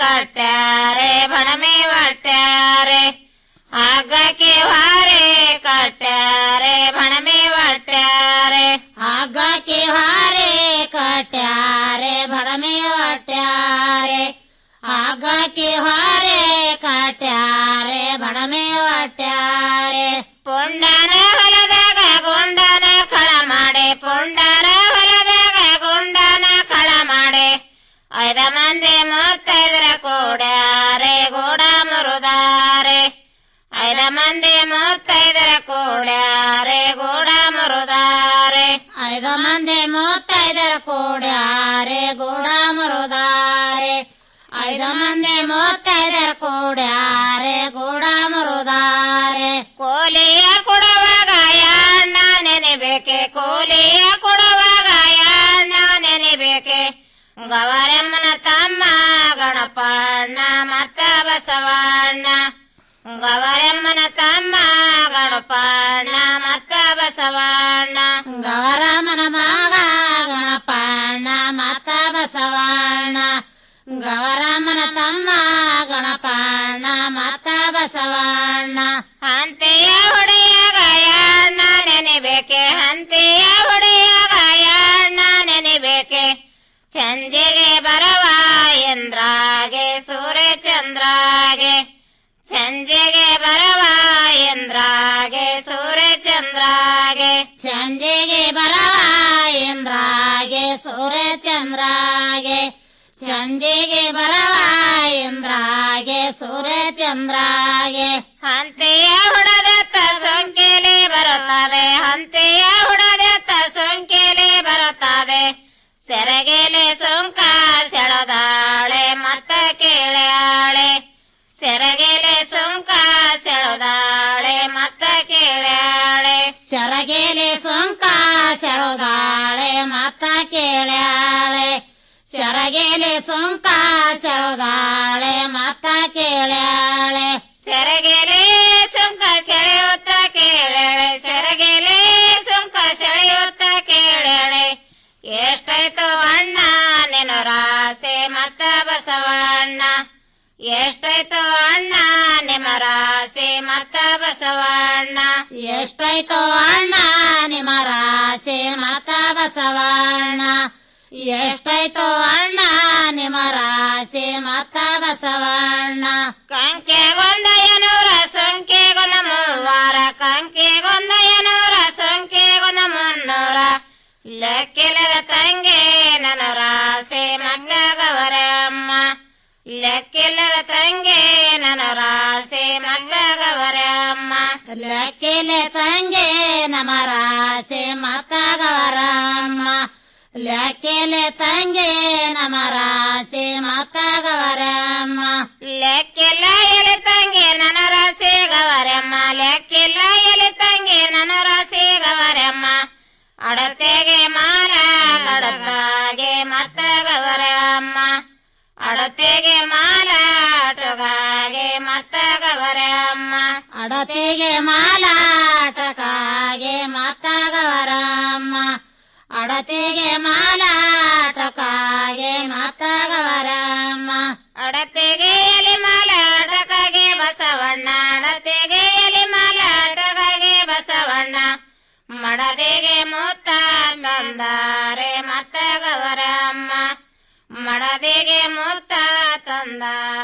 ಕಟ್ಟಾರೆ ಬಣಮೆ ಒಟ್ಟಾರೆ ಹಾಗಕ್ಕೆ ಹಾರೆ ಕಟ್ಟಾರೆ ಬಣಮೆ ಒಟ್ಟಾರೆ ಹಾಗಕ್ಕೆ ಹಾರೆ ಕಟ್ಟಾರೆ ಬಣಮೆ ಒಟ್ಟಾರೆ ಹಾಗಕ್ಕೆ ಹಾರೆ ಕಟ್ಟಾರೆ ಬಣಮೆ ಒಟ್ಟಾರೆ ಪುಂಡನ ಹೊಲದಾಗ ಗುಂಡನ ಕಳ ಮಾಡೆ ಪುಂಡನ ಹೊಲದಾಗ ಗುಂಡನ ಕಳ ಮಾಡೆ ಐದ ಮಂದಿ ಮೂವತ್ತೈದರ ಕೂಡ್ಯಾರೆ ಗೂಡ ಮುರುದಾರೆ ಐದ ಮಂದಿ ಮೂವತ್ತೈದರ ಕೂಡ್ಯಾರೆ ಗೂಡ ಮುರುದಾರೆ ಐದ ಮಂದಿ ಮೂವತ್ತೈದರ ಕೂಡ್ಯಾರೆ ಗೂಡ ಮುರುದಾರೆ ಐದ ಮಂದಿ ಮೂವತ್ತೈದರ ಕೂಡ್ಯಾರೆ ಗೂಡ ಮುರುದಾರೆ ಕೋಲಿಯ ಕೊಡುವಾಗ ಯಾಣ ನೆನೆಬೇಕೆ ಕೋಲಿಯ ಕೊಡುವಾಗ ಯಾಣ ನೆನೆಬೇಕೆ ಗವರಮ್ಮನ ತಮ್ಮ ಗಣಪಣ್ಣ ಮತ್ತ ಬಸವಣ್ಣ ಗವರಮ್ಮನ ತಮ್ಮ ಗಣಪಣ್ಣ ಮತ್ತ ಬಸವಣ್ಣ ಗವರಮ್ಮನ ಮಗ ಗಣಪಣ್ಣ ಮತ್ತ ಬಸವಣ್ಣ ಗವರಮ್ಮನ ತಮ್ಮ ಗಣಪಣ್ಣ ಮತ್ತ ಬಸವಣ್ಣ ಹಂತೆಯ ಹೊಡೆಯ ಗಾಯಣ್ಣ ನೆನೆಬೇಕೆ ಹಂತೆಯ ಹೊಡೆಯ ಗಾಯಣ್ಣ ನೆನೆಬೇಕೆ ಸಂಜೆಗೆ ಬರವ ಎಂದ್ರಾಗೆ ಸೂರ್ಯ ಚಂದ್ರಾಗೆ ಸಂಜೆಗೆ ಬರವ ಎಂದ್ರಾಗೆ ಸೂರ್ಯ ಚಂದ್ರಾಗೆ ಸಂಜೆಗೆ ಬರವ ಎಂದ್ರಾಗೆ ಸೂರ್ಯ ಚಂದ್ರಾಗೆ ಸಂಜೆಗೆ ಬರವ ಇಂದ್ರಾಗೆ ಸೂರ್ಯ ಚಂದ್ರಾಗೆ ಹಂತೆಯ ಹುಡದತ್ತ ಸೊಂಕೆಲೆ ಬರುತ್ತದೆ ಹಂತೆಯ ಹುಡದತ್ತ ಸೊಂಕೆಲೆ ಬರುತ್ತದೆ ಸೆರಗೆಲೆ ಸೊಂಕ ಸೆಳದಾಳೆ ಮತ್ತ ಕೇಳ್ಯಾಳೆ ಸೆರಗೆಲೆ ಸೊಂಕ ಸೆಳದಾಳೆ ಮತ್ತ ಕೇಳ್ಯಾಳೆ ಸೆರಗೆಲೆ ಸೊಂಕ ಸೆಳದಾಳೆ ಮತ್ತ ಕೇಳ್ಯಾಳೆ ಸೆರಗೆಲೆ ಸೊಂಕ ಸೆಳದಾಳೆ ಮತ್ತ ಕೇಳ್ಯಾಳೆ ಸೆರಗೆಲೆ ಸೊಂಕ ಸೆಳೆಯುತ್ತ ಕೇಳ್ಯಾಳೆ ಸೆರಗೆಲೆ ಸೊಂಕ ಸೆಳೆಯುತ್ತ ಕೇಳ್ಯಾಳೆ ಎಷ್ಟಾಯ್ತು ಅಣ್ಣ ನಿನ್ನ ರಾಸೆ ಮತ್ತ ಬಸವಣ್ಣ ಎಷ್ಟಾಯ್ತು ಅಣ್ಣ ನಿಮ್ಮ ರಾಸೆ ಮತ್ತ ಬಸವಣ್ಣ ಎಷ್ಟಾಯ್ತು ಅಣ್ಣ ನಿಮ್ಮ ರಾಸೆ ಮತ್ತ ಬಸವಣ್ಣ ಎಷ್ಟಾಯ್ತು ಅಣ್ಣ ನಿಮ್ಮ ರಾಸೆ ಮತ್ತ ಬಸವಣ್ಣ ಕಂಕೆಗೊಂದ ಏನೂರ ಸೊಂಕೆಗೊಂದ ಮೂವಾರ ಕಂಕೆಗೊಂದ ಏನೂರ ಸೊಂಕೆಗೊಂದ ಮುನ್ನೂರ ಲೆಕ್ಕಿಲ್ಲದ ತಂಗೆ ನನ್ನ ರಾಸೆ ಮತ್ತ ಗವರಮ್ಮ ಲೆಕ್ಕಿಲ್ಲದ ತಂಗೆ ನನ್ನ ರಾಸೆ ಮತ್ತ ಗವರಮ್ಮ ಲೆಕ್ಕಿಲ್ಲ ತಂಗೆ ನಮ್ಮ ರಾಸೆ ಮತ್ತ ಗವರಮ್ಮ ಲೆಕ್ಕಿಲೆ ತಂಗೆ ನಮ್ಮ ರಾಸೆ ಮತ್ತ ಗವರಮ್ಮ ಲೆಕ್ಕಿಲ್ಲ ಎಲೆ ತಂಗೆ ನನ್ನ ರಾಸೆ ಗವರಮ್ಮ ಲೆಕ್ಕಿಲ್ಲ ಎಲೆ ತಂಗೆ ನನ್ನ ರಾಸೆ ಗವರಮ್ಮ ಅಡತೆಗೆ ಮಾರ ಕಡತಾಗೆ ಮತ್ತ ಗವರಮ್ಮ ಗವರಮ್ಮ ಅಡತಿಗೆ ಮಾಲಾಟಕಾಗೆ ಮತ್ತ ಗವರಮ್ಮ ಅಡತಿಗೆ ಮಾಲಾಟಕಾಗೆ ಮತ್ತ ಗವರಮ್ಮ ಅಡತಿಗೆ ಎಲಿ ಮಾಲಾಟಕಾಗೆ ಬಸವಣ್ಣ ಅಡತಿಗೆ ಎಲಿ ಮಾಲಾಟಕಾಗೆ ಬಸವಣ್ಣ ಮಡದಿಗೆ ಮುತ್ತ ತಂದಾರೆ ಮತ್ತ ಗವರಮ್ಮ ಮಡದಿಗೆ ಮುತ್ತ ತಂದಾರೆ